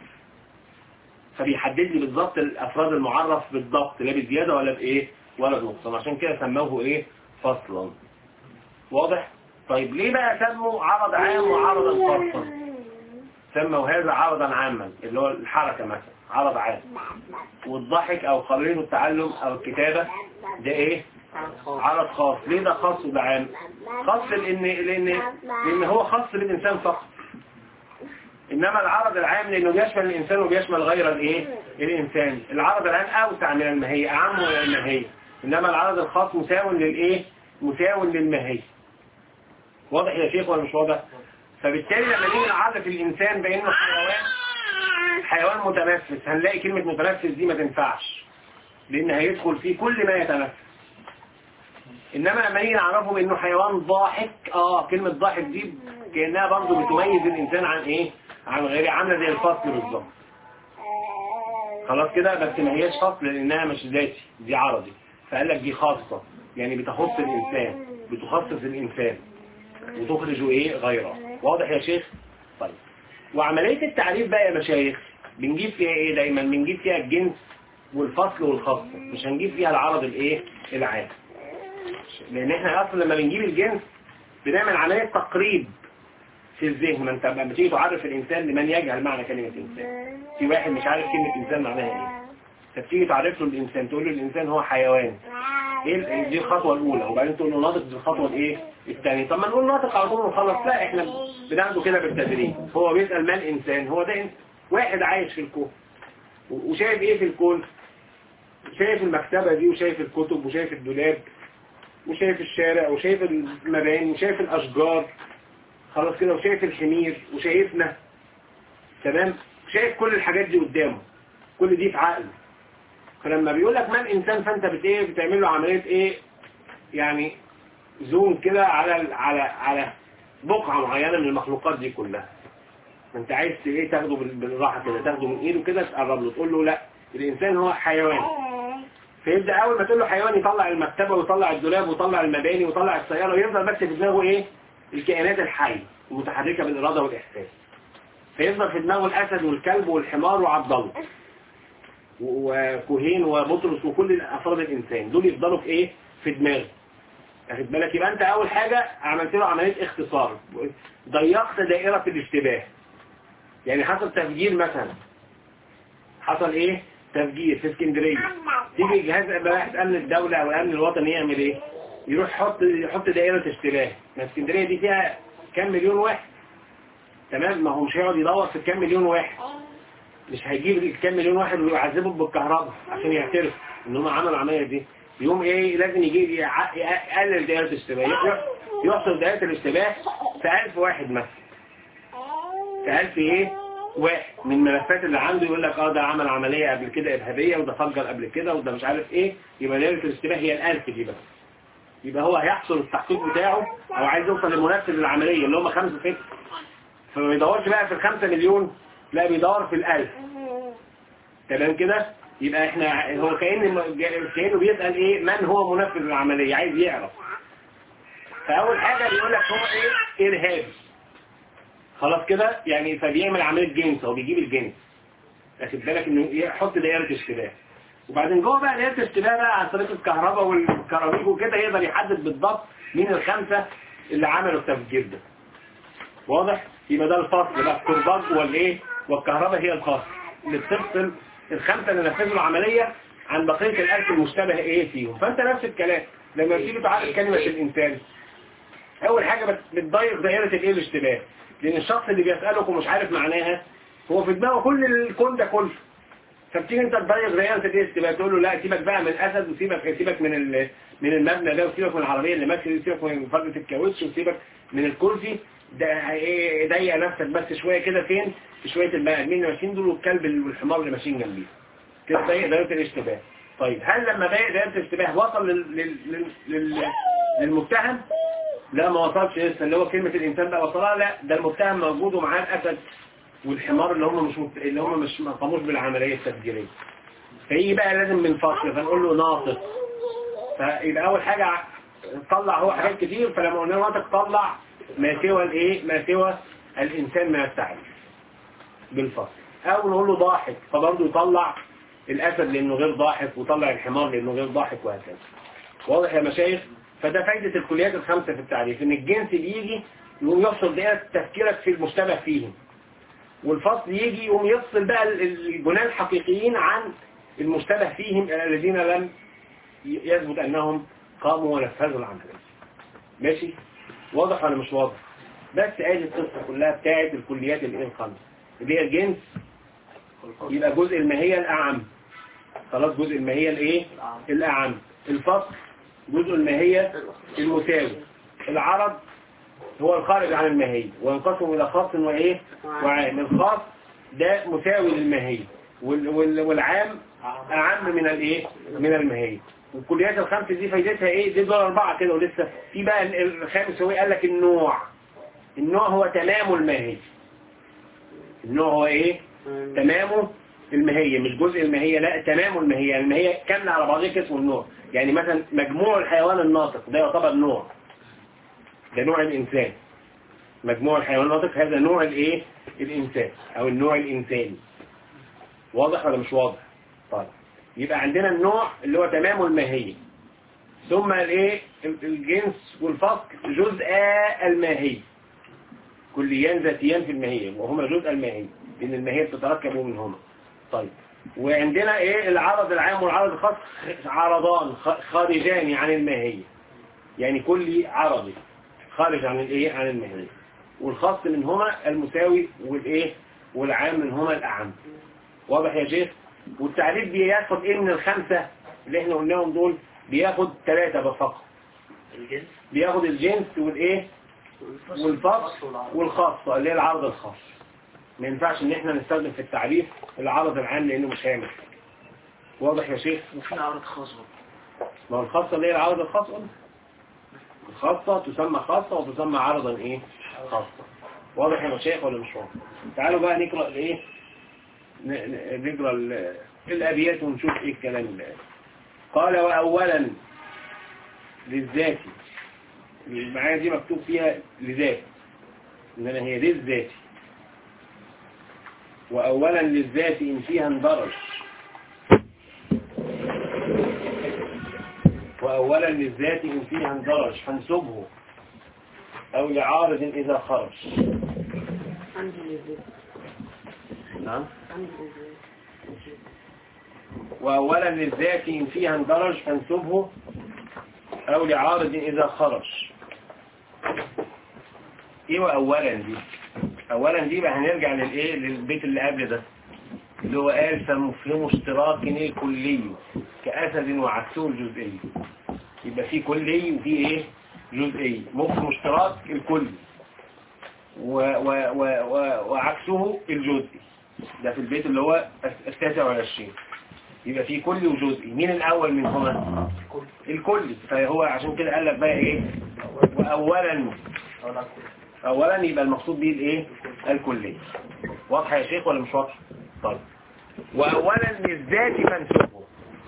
فبيحدد لي بالظبط الافراد المعرف بالضبط لا بزيادة ولا بايه ولا بنقصان عشان كده سموه ايه فصلا واضح طيب ليه بقى سموا عرض عام وعرضا خاصا سموا هذا عرضا عاما اللي هو الحركة مثلا عرض عام والضحك او قريب التعلم او الكتابة ده ايه عرض خاص ليه ده خاص وده عام خاص لان لان لان هو خاص بالانسان فقط انما العرض العام لانه بيشمل الانسان وبيشمل غير الايه الانسان العرض العام اوسع من الماهيه اعم من الماهيه انما العرض الخاص مساو للايه مساو للماهيه واضح يا شيخ ولا مش واضح فبالتالي لما نيجي نعرف الانسان بانه حيوان حيوان متنفس هنلاقي كلمة متنفس دي ما تنفعش لان هيدخل فيه كل ما يتنفس انما لما نيجي نعرفه بانه حيوان ضاحك اه كلمة ضاحك دي كأنها برضه بتميز الانسان عن ايه عن غيره عاملة زي الفصل بالظبط خلاص كده بس ما هياش فصل لانها مش ذاتي دي عرضي فقال لك دي خاصة يعني بتخص الانسان بتخصص الانسان وتخرج ايه غيره واضح يا شيخ طيب وعملية التعريف بقى يا مشايخ بنجيب فيها ايه دايما بنجيب فيها الجنس والفصل والخاصة مش هنجيب فيها العرض الايه العام لان احنا اصلا لما بنجيب الجنس بنعمل عملية تقريب في الذهن ما انت لما بتيجي تعرف الانسان لمن يجهل معنى كلمة انسان في واحد مش عارف كلمة انسان معناها ايه فبتيجي تعرف له الانسان تقول له الانسان هو حيوان ايه ال- دي الخطوة الاولى وبعدين تقول له ناطق دي الخطوة الايه الثانية طب ما نقول ناطق على طول ونخلص لا احنا بناخده كده بالتدريج هو بيسأل ما الانسان هو ده إنس- واحد عايش في الكون و- وشايف ايه في الكون شايف المكتبة دي وشايف الكتب وشايف الدولاب وشايف الشارع وشايف المباني وشايف الاشجار خلاص كده وشايف الحمير وشايفنا تمام شايف كل الحاجات دي قدامه كل دي في عقله فلما بيقول لك ما الانسان فانت بت ايه بتعمل له عمليه ايه يعني زوم كده على ال- على على بقعه معينه من المخلوقات دي كلها ما انت عايز ايه تاخده بال- بالراحه كده تاخده من ايده كده تقرب له تقول له لا الانسان هو حيوان فيبدا اول ما تقول له حيوان يطلع المكتبه ويطلع الدولاب ويطلع المباني ويطلع السياره ويفضل بس في دماغه ايه الكائنات الحيه المتحركه بالاراده والاحساس فيفضل في دماغه الاسد والكلب والحمار وعبد الله وكوهين وبطرس وكل افراد الانسان دول يفضلوا في ايه في دماغه واخد بالك يبقى انت اول حاجة عملت له عملية اختصار ضيقت دائرة الاشتباه يعني حصل تفجير مثلا حصل ايه تفجير في اسكندرية تيجي جهاز مباحث امن الدولة او الامن الوطني يعمل ايه يروح يحط يحط دائرة اشتباه ما اسكندرية دي فيها كام مليون واحد تمام ما هو مش هيقعد يدور في كام مليون واحد مش هيجيب الكام مليون واحد ويعذبهم بالكهرباء عشان يعترف ان هم عملوا العمليه دي يوم ايه لازم يجي يع- يقلل دائره الاشتباه يح- يحصل دائره الاشتباه في 1000 واحد مثلا في 1000 ايه واحد من الملفات اللي عنده يقول لك اه ده عمل عمليه قبل كده ارهابيه وده فجر قبل كده وده مش عارف ايه يبقى دائره الاشتباه هي الألف دي بس يبقى هو هيحصل التحقيق بتاعه او عايز يوصل لمنفذ العمليه اللي هم خمسه ست فما بيدورش بقى في الخمسة مليون لا بيدور في الألف تمام كده يبقى احنا هو كأن كأنه بيسأل ايه من هو منفذ العملية عايز يعرف فأول حاجة بيقول لك هو ايه إرهابي خلاص كده يعني فبيعمل عملية جنس هو بيجيب الجنس واخد بالك انه يحط دائرة اشتباه وبعدين جوه بقى دائرة الاشتباه بقى عن طريق الكهرباء والكراميك وكده يقدر يحدد بالضبط مين الخمسة اللي عملوا التفجير ده واضح يبقى ده الفصل بقى الكرباج والايه والكهرباء هي الفصل اللي بتفصل الخمسه اللي نفذوا العمليه عن بقيه الالف المشتبه ايه فيهم فانت نفس الكلام لما بتيجي تعرف كلمه الانسان اول حاجه بت- بتضيق دائره الايه الاشتباه لان الشخص اللي بيسالك ومش عارف معناها هو في دماغه كل الكون ده كله فبتيجي انت تضيق دائره الايه الاشتباه تقول له لا سيبك بقى من الاسد وسيبك سيبك من ال- من المبنى ده وسيبك من العربيه اللي ماشيه دي وسيبك من فرده الكاوتش وسيبك من الكرسي ده ايه ضيق نفسك بس شويه كده فين في شويه البني ادمين اللي ماشيين دول والكلب والحمار اللي ماشيين جنبيه كده ضيق دايره الاشتباه طيب هل لما ضيق دايره الاشتباه وصل لل... لل... لل... لل... للمتهم لا ما وصلش لسه اللي هو كلمه الانسان بقى وصلها لا ده المتهم موجود ومعاه الاسد والحمار اللي هم مش مت... اللي هم مش ما قاموش بالعمليه التفجيريه فيجي بقى لازم من فصل فنقول له ناطق فيبقى اول حاجه ع- طلع هو حاجات كتير فلما قلنا له ناطق طلع ما سوى الايه ما سوى الانسان من التعريف بالفصل او نقول له ضاحك فبرضه يطلع الاسد لانه غير ضاحك وطلع الحمار لانه غير ضاحك وهكذا واضح يا مشايخ فده فايدة الكليات الخمسة في التعريف ان الجنس بيجي يقوم يفصل دائرة تفكيرك في المشتبه فيهم والفصل يجي يقوم يفصل بقى ال- الجنان الحقيقيين عن المشتبه فيهم الذين لم ي- يثبت انهم قاموا ونفذوا العملية ماشي واضح ولا مش واضح بس ادي القصة كلها بتاعت الكليات الايه الخمسة اللي هي الجنس يبقى جزء الماهية الأعم خلاص جزء الماهية الايه الأعم الفصل جزء الماهية المساوي العرض هو الخارج عن الماهية وينقسم إلى خاص وإيه وعام الخاص ده مساوي للماهية وال- وال- والعام أعم من الإيه من الماهية والكليات الخمس دي فايدتها إيه دي دول أربعة كده ولسه في بقى ال- الخامس هو إيه؟ قال لك النوع النوع هو تمام الماهية النوع هو إيه تمامه الماهية مش جزء الماهية لا تمام الماهية يعني الماهية كاملة على بعضها كده اسمه النوع يعني مثلا مجموع الحيوان الناطق ده يعتبر نوع ده نوع الإنسان مجموع الحيوان الناطق هذا نوع الايه الإنسان أو النوع الإنساني واضح ولا مش واضح طيب يبقى عندنا النوع اللي هو تمام الماهية ثم الايه الجنس والفصل جزء الماهية كليان ذاتيان في الماهية وهما جزء الماهية لأن الماهية بتتركب منهما طيب وعندنا ايه العرض العام والعرض الخاص عرضان خ- خارجان عن الماهية يعني كل عرضي خارج عن الايه عن الماهية والخاص منهما المساوي والايه والعام منهما الأعم واضح يا شيخ والتعريف بياخد ايه من الخمسة اللي احنا قلناهم دول بياخد ثلاثة بس فقط الجنس بياخد الجنس والايه والفصل والخاصة اللي هي العرض الخاص ما ينفعش ان احنا نستخدم في التعريف العرض العام لانه مش هيعمل حاجة. واضح يا شيخ وفي عرض خاص برضه ما هو الخاصة اللي هي العرض الخاص قلنا الخاصة تسمى خاصة وتسمى عرضا ايه خاصة واضح يا مشايخ ولا مش واضح تعالوا بقى نقرأ الايه ن- ن- نقرأ ال- الابيات ونشوف ايه الكلام اللي قال. قال واولا للذات معايا دي مكتوب فيها لذات انما هي للذات واولا للذات ان فيها اندرج وأولا للذات إن فيها اندرج فانسبه أو لعارض إذا خرج عندي لذيذ نعم عندي لذيذ وأولا للذات إن فيها اندرج فانسبه أو لعارض إذا خرج إيه وأولا دي أولا دي بقى هنرجع للإيه للبيت اللي قبل ده اللي هو قال فمفهم اشتراك الكلي كأسد وعكسه الجزئي يبقى في كلي وفي ايه جزئي مفهم اشتراك الكلي و و و و وعكسه الجزئي ده في البيت اللي هو التاسع والعشرين يبقى في كلي وجزئي مين الأول منهما الكلي فهو عشان كده قال لك بقى ايه وأولا أولا يبقى المقصود به الايه الكلي واضحة يا شيخ ولا مش واضحة طيب وأولا للذات منسوبه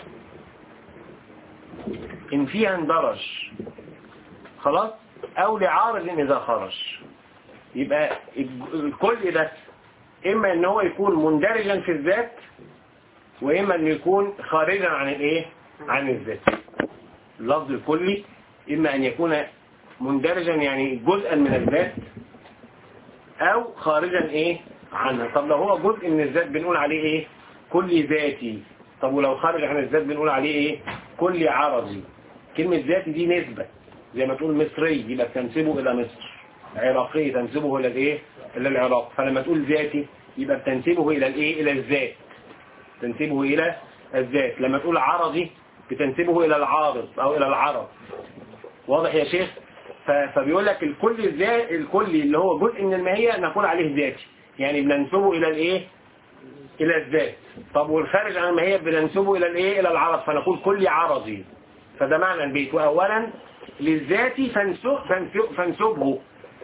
إن فيها اندرج خلاص أو لعارض إذا خرج يبقى الكل ده إما إن هو يكون مندرجا في الذات وإما إنه يكون خارجا عن الإيه عن الذات اللفظ الكلي إما أن يكون مندرجا يعني جزءا من الذات أو خارجا إيه عنها طب لو هو جزء من الذات بنقول عليه إيه كل ذاتي طب ولو خارج عن الذات بنقول عليه إيه كل عربي كلمة ذاتي دي نسبة زي ما تقول مصري يبقى تنسبه إلى مصر عراقي تنسبه إلى الإيه إلى العراق فلما تقول ذاتي يبقى بتنسبه إلى الإيه إلى الذات تنسبه إلى الذات لما تقول عرضي بتنسبه إلى العارض أو إلى العرب واضح يا شيخ ف- فبيقول لك الكل الذات الكلي اللي هو جزء من الماهية نقول عليه ذاتي يعني بننسبه الى الايه الى الذات طب والخارج عن الماهية بننسبه الى الايه الى العرض فنقول كلي عرضي فده معنى البيت واولا للذات فانسب فانسب فانسبه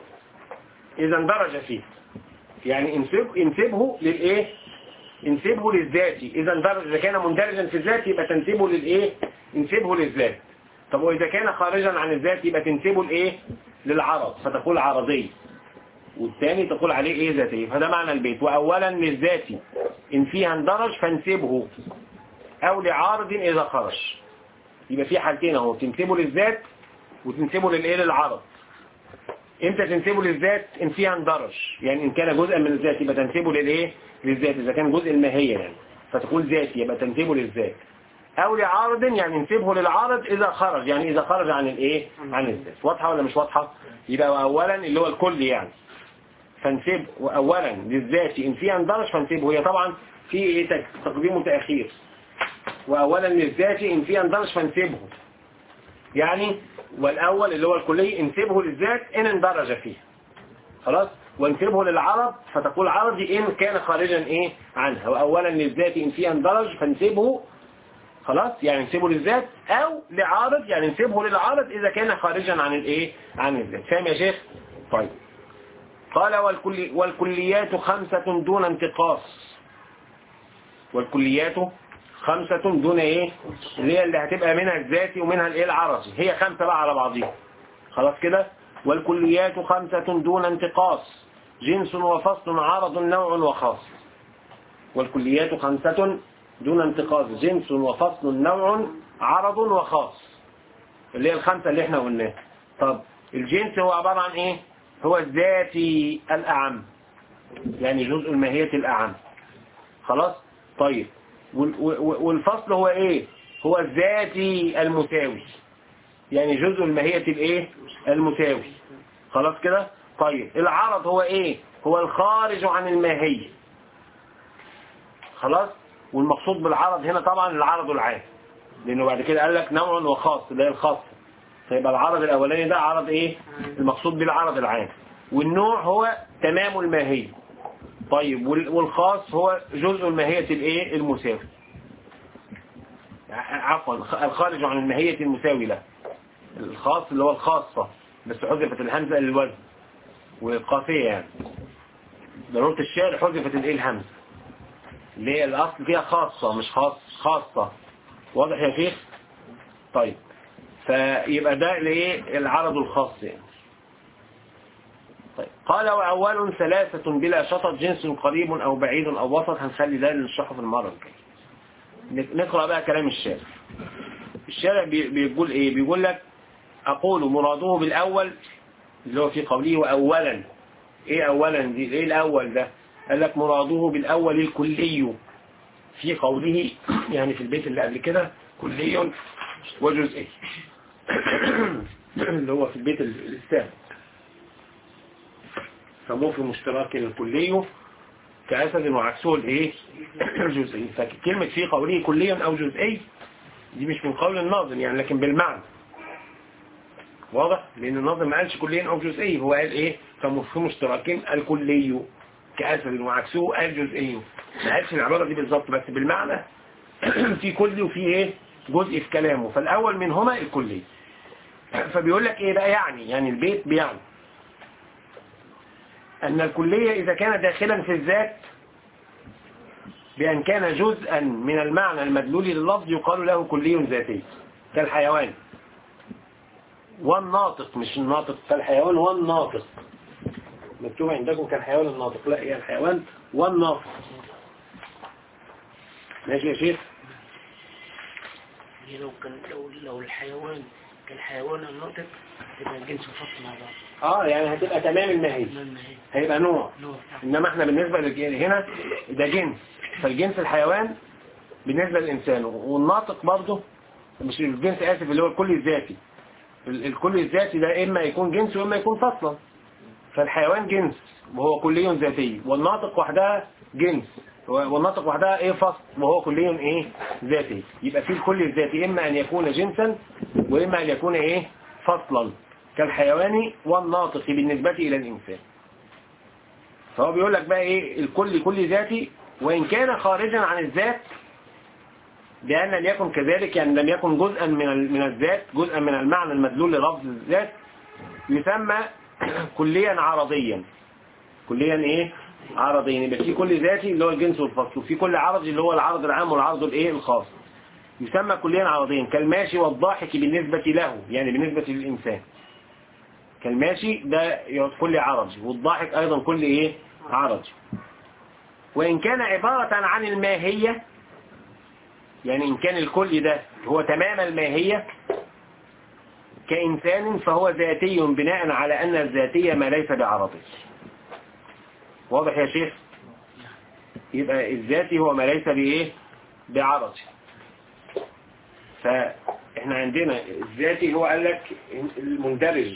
اذا اندرج فيه يعني انسب انسبه للايه انسبه للذات اذا اندرج اذا كان مندرجا في الذات يبقى تنسبه للايه انسبه للذات طب واذا كان خارجا عن الذات يبقى تنسبه لايه للعرض فتقول عرضي والثاني تقول عليه ايه ذاتي فده معنى البيت واولا للذات ان فيها اندرج فانسبه او لعارض اذا خرج يبقى في حالتين اهو تنسبه للذات وتنسبه للايه للعرض امتى تنسبه للذات ان فيها اندرج يعني ان كان جزءا من الذات يبقى تنسبه للايه للذات اذا كان جزء الماهيه يعني فتقول ذاتي يبقى تنسبه للذات او لعارض يعني نسبه للعارض اذا خرج يعني اذا خرج عن الايه عن الذات واضحه ولا مش واضحه يبقى اولا اللي هو الكل يعني فانسب اولا للذات ان فيها اندرج فانسبه هي طبعا في ايه تك- تقديم وتاخير واولا للذات ان فيها اندرج فانسبه يعني والاول اللي هو الكلي انسبه للذات ان اندرج فيه خلاص وانسبه للعرض فتقول عرضي ان كان خارجا ايه عنها واولا للذات ان فيها اندرج فانسبه خلاص يعني انسبه للذات او لعارض يعني انسبه للعارض اذا كان خارجا عن الايه عن الذات فاهم يا شيخ طيب قال والكل والكليات خمسة دون انتقاص والكليات خمسة دون ايه اللي هي اللي هتبقى منها الذاتي ومنها الايه العرضي هي خمسة بقى على بعضيها خلاص كده والكليات خمسة دون انتقاص جنس وفصل عرض نوع وخاص والكليات خمسة دون انتقاص جنس وفصل نوع عرض وخاص اللي هي الخمسة اللي احنا قلناها طب الجنس هو عبارة عن ايه هو الذاتي الأعم يعني جزء الماهية الأعم خلاص طيب وال- وال- والفصل هو ايه هو الذاتي المساوي يعني جزء الماهية الايه المساوي خلاص كده طيب العرض هو ايه هو الخارج عن الماهية خلاص والمقصود بالعرض هنا طبعا العرض العام لانه بعد كده قال لك نوع وخاص اللي هي الخاصة فيبقى العرض الاولاني ده عرض ايه المقصود بالعرض العام والنوع هو تمام الماهية طيب وال- والخاص هو جزء الماهية الايه المساوي ع- عفوا الخ- الخارج عن الماهية المساوي له الخاص اللي هو الخاصة بس حذفت الهمزة للوزن والقافية يعني ضرورة الشعر حذفت الايه الهمزة اللي هي الاصل فيها خاصة مش خاص خاصة واضح يا شيخ طيب فيبقى ده الايه العرض الخاص يعني طيب قال وأول ثلاثة بلا شطط جنس قريب أو بعيد أو وسط هنخلي ده نشرحه في المرة الجاية نقرأ بقى كلام الشارع الشارع بي- بيقول ايه بيقول لك أقول مراده بالأول اللي هو في قوله وأولا ايه أولا دي ايه الأول ده قال لك مراده بالأول الكلي في قوله يعني في البيت اللي قبل كده كلي وجزئي اللي هو في البيت السابق سموه في مشترك الكلي كأسد وعكسه الايه الجزئي فكلمة في قوله كلي أو جزئي دي مش من قول الناظم يعني لكن بالمعنى واضح لأن الناظم ما قالش كليا أو جزئي هو قال إيه ففي مشتركين الكلي كأسد وعكسه الجزئي ما قالش العبارة دي بالظبط بس بالمعنى في كلي وفي إيه جزء في كلامه فالأول منهما الكلي فبيقول لك إيه بقى يعني يعني البيت بيعني أن الكلية إذا كان داخلا في الذات بأن كان جزءا من المعنى المدلول لللفظ يقال له كلي ذاتي كالحيوان والناطق مش الناطق كالحيوان والناطق مكتوب عندكم كالحيوان الناطق لا هي الحيوان والناطق ماشي يا شيخ دي لو كان لو لو الحيوان كالحيوان الناطق تبقى الجنس فصل مع بعض اه يعني هتبقى تمام الماهي ما هي هيبقى نوع نوع انما احنا بالنسبة للجن هنا ده جنس فالجنس الحيوان بالنسبة للإنسان والناطق برضه مش الجنس آسف اللي هو الكل الذاتي ال- الكل الذاتي ده إما يكون جنس وإما يكون فصلا فالحيوان جنس وهو كلي ذاتي والناطق وحدها جنس والناطق وحدها ايه فصل وهو كلي ايه ذاتي يبقى في الكل الذاتي اما ان يكون جنسا واما ان يكون ايه فصلا كالحيوان والناطق بالنسبة إلى الإنسان فهو بيقول لك بقى إيه الكل كل ذاتي وإن كان خارجا عن الذات بأن لم يكن كذلك يعني لم يكن جزءا من ال- من الذات جزءا من المعنى المدلول للفظ الذات يسمى كليا عرضيا كليا ايه عرضيا يبقى في كل ذاتي اللي هو الجنس والفصل وفي كل عرضي اللي هو العرض العام والعرض الايه الخاص يسمى كليا عرضيا كالماشي والضاحك بالنسبة له يعني بالنسبة للإنسان كالماشي ده كل عرضي والضاحك أيضا كل ايه عرضي وإن كان عبارة عن الماهية يعني إن كان الكل ده هو تمام الماهية كإنسان فهو ذاتي بناء على أن الذاتية ما ليس بعرضي واضح يا شيخ يبقى الذاتي هو ما ليس بإيه بعرضي فإحنا عندنا الذاتي هو قال لك المندرج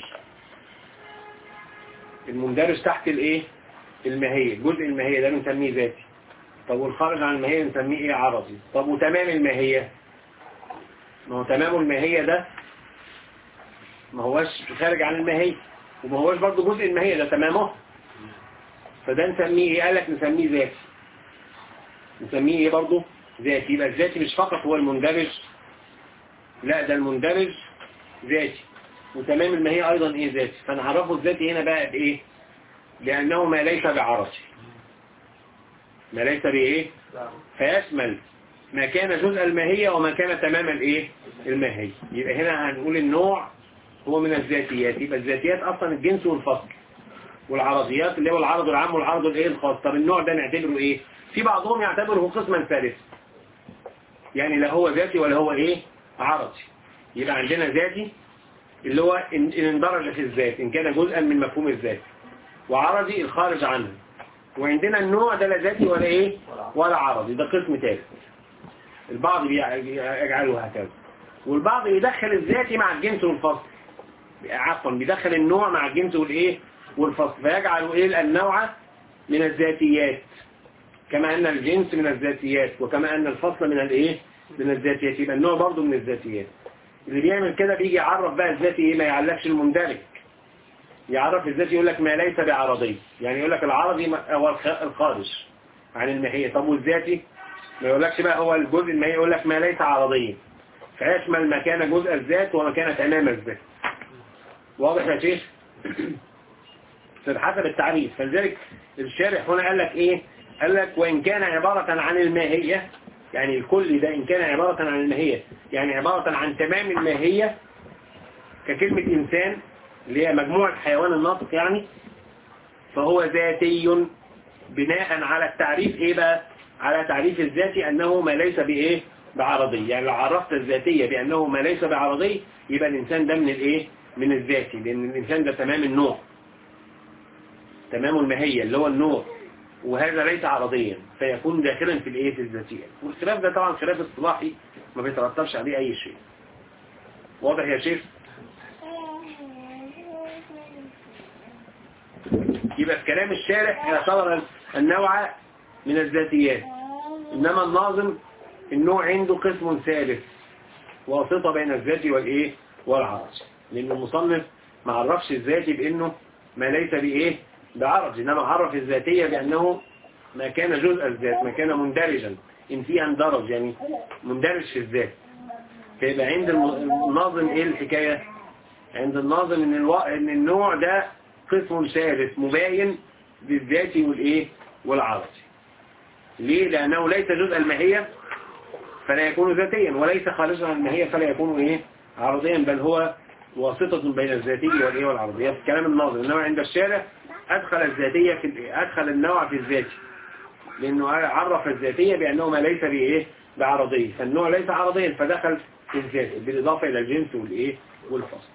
المندرج تحت الإيه الماهية جزء الماهية ده بنسميه ذاتي طب والخارج عن الماهية نسميه ايه عرضي طب وتمام الماهية ما هو تمام الماهية ده ما هوش خارج عن الماهية وما هوش برضه جزء الماهية ده تمامه فده نسميه ايه قالك نسميه ذاتي نسميه ايه برضه ذاتي يبقى الذاتي مش فقط هو المندرج لا ده المندرج ذاتي وتمام الماهية ايضا ايه ذاتي فنعرفه الذاتي هنا بقى بايه لانه ما ليس بعرضي ما ليس بإيه فيشمل ما كان جزء الماهية وما كان تمام الإيه الماهية يبقى هنا هنقول النوع هو من الذاتيات يبقى الذاتيات أصلا الجنس والفصل والعرضيات اللي هو العرض العام والعرض الإيه الخاص طب النوع ده نعتبره إيه في بعضهم يعتبره قسما ثالثا يعني لا هو ذاتي ولا هو إيه عرضي يبقى عندنا ذاتي اللي هو إن إن اندرج في الذات إن كان جزءا من مفهوم الذات وعرضي الخارج عنه وعندنا النوع ده لا ذاتي ولا ايه ولا عرضي ده قسم ثالث البعض بيجعله هكذا والبعض يدخل الذاتي مع الجنس والفصل عفوا بيدخل النوع مع الجنس والايه والفصل فيجعل ايه النوع من الذاتيات كما ان الجنس من الذاتيات وكما ان الفصل من الايه من الذاتيات يبقى النوع برضه من الذاتيات اللي بيعمل كده بيجي يعرف بقى الذاتي ايه ما يعلقش المندرج يعرف الذاتي يقول لك ما ليس بعرضي يعني يقول لك العرضي هو الخ- الخارج عن الماهية طب والذاتي ما يقولكش بقى هو الجزء الماهية يقول لك ما ليس عرضيا فيشمل ما كان جزء الذات وما كان تمام الذات واضح يا شيخ حسب التعريف فلذلك الشارح هنا قال لك ايه قال لك وان كان عبارة عن الماهية يعني الكل ده ان كان عبارة عن الماهية يعني عبارة عن تمام الماهية ككلمة انسان اللي هي مجموعة حيوان الناطق يعني فهو ذاتي بناء على التعريف ايه بقى على تعريف الذاتي انه ما ليس بايه بعرضي يعني لو عرفت الذاتية بانه ما ليس بعرضي يبقى الانسان ده من الايه من الذاتي لان الانسان ده تمام النوع تمام الماهية اللي هو النوع وهذا ليس عرضيا فيكون داخلا في الايه في الذاتية والخلاف ده طبعا خلاف اصطلاحي ما بيترتبش عليه اي شيء واضح يا شيخ يبقى في كلام الشارح يعتبر النوع من الذاتيات إنما الناظم النوع عنده قسم ثالث واسطة بين الذاتي والإيه والعرض لأن المصنف ما عرفش الذاتي بأنه ما ليس بإيه بعرض إنما عرف الذاتية بأنه ما كان جزء الذات ما كان مندرجا إن فيه اندرج يعني مندرج في الذات فيبقى عند الم- الناظم إيه الحكاية عند الناظم إن, الو... إن النوع ده قسم ثالث مباين للذاتي والإيه والعرضي ليه لأنه ليس جزء الماهية فلا يكون ذاتيا وليس خارجا عن الماهية فلا يكون إيه عرضيا بل هو واسطة بين الذاتي والإيه والعرضية في كلام الناظم إنما عند الشارع أدخل الذاتية في ال- أدخل النوع في الذاتي لأنه عرف الذاتية بأنه ما ليس بإيه بعرضية فالنوع ليس عرضيا فدخل في الذات بالإضافة إلى الجنس والإيه والفصل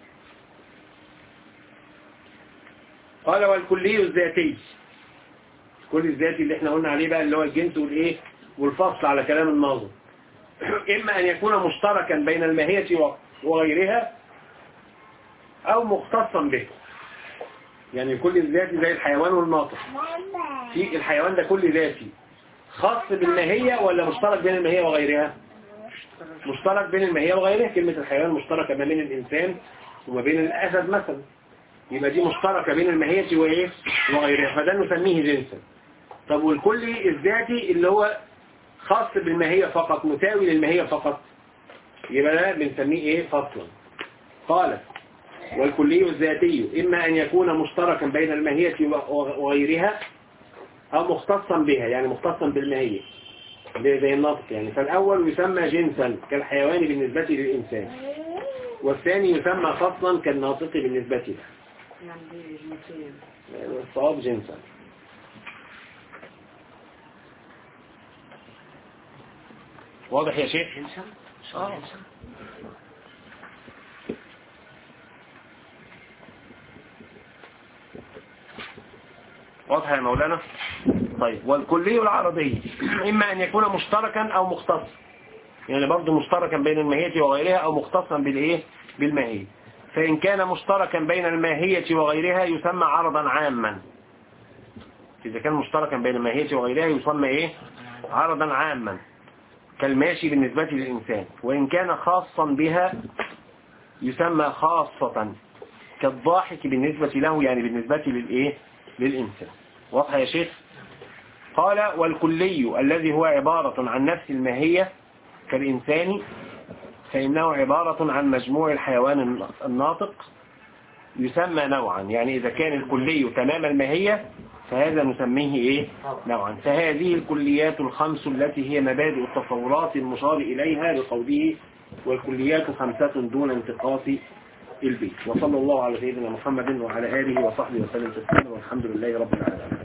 قال والكلي الذاتي كل الذاتي اللي احنا قلنا عليه بقى اللي هو الجنس والايه والفصل على كلام الناظم اما ان يكون مشتركا بين الماهية و- وغيرها او مختصا به يعني كل الذاتي زي الحيوان والناطق في الحيوان ده كل ذاتي خاص بالماهية ولا مشترك بين الماهية وغيرها مشترك بين الماهية وغيرها كلمة الحيوان مشتركة ما بين الإنسان وما بين الأسد مثلا يبقى دي مشتركة بين الماهية وإيه وغيرها فده نسميه جنسا طب والكلي الذاتي اللي هو خاص بالماهية فقط مساوي للماهية فقط يبقى ده بنسميه إيه فصلا قال والكلي الذاتي إما أن يكون مشتركا بين الماهية وغيرها أو مختصا بها يعني مختصا بالماهية زي زي النطق يعني فالأول يسمى جنسا كالحيوان بالنسبة للإنسان والثاني يسمى فصلا كالناطق بالنسبة له يعني دي جنسيا الصواب جنسا واضح يا شيخ جنسا آه. جنسا واضح يا مولانا طيب والكلي العربي إما أن يكون مشتركا أو مختص يعني برضه مشتركا بين الماهية وغيرها أو مختصا بالإيه بالماهية فإن كان مشتركا بين الماهية وغيرها يسمى عرضا عاما إذا كان مشتركا بين الماهية وغيرها يسمى إيه عرضا عاما كالماشي بالنسبة للإنسان وإن كان خاصا بها يسمى خاصة كالضاحك بالنسبة له يعني بالنسبة للإيه للإنسان واضح يا شيخ قال والكلي الذي هو عبارة عن نفس الماهية كالإنسان فإنه عبارة عن مجموع الحيوان الناطق يسمى نوعا يعني إذا كان الكلي تمام الماهية فهذا نسميه إيه نوعا فهذه الكليات الخمس التي هي مبادئ التصورات المشار إليها بقوله والكليات خمسة دون انتقاص البيت وصلى الله على سيدنا محمد وعلى آله وصحبه وسلم تسليما والحمد لله رب العالمين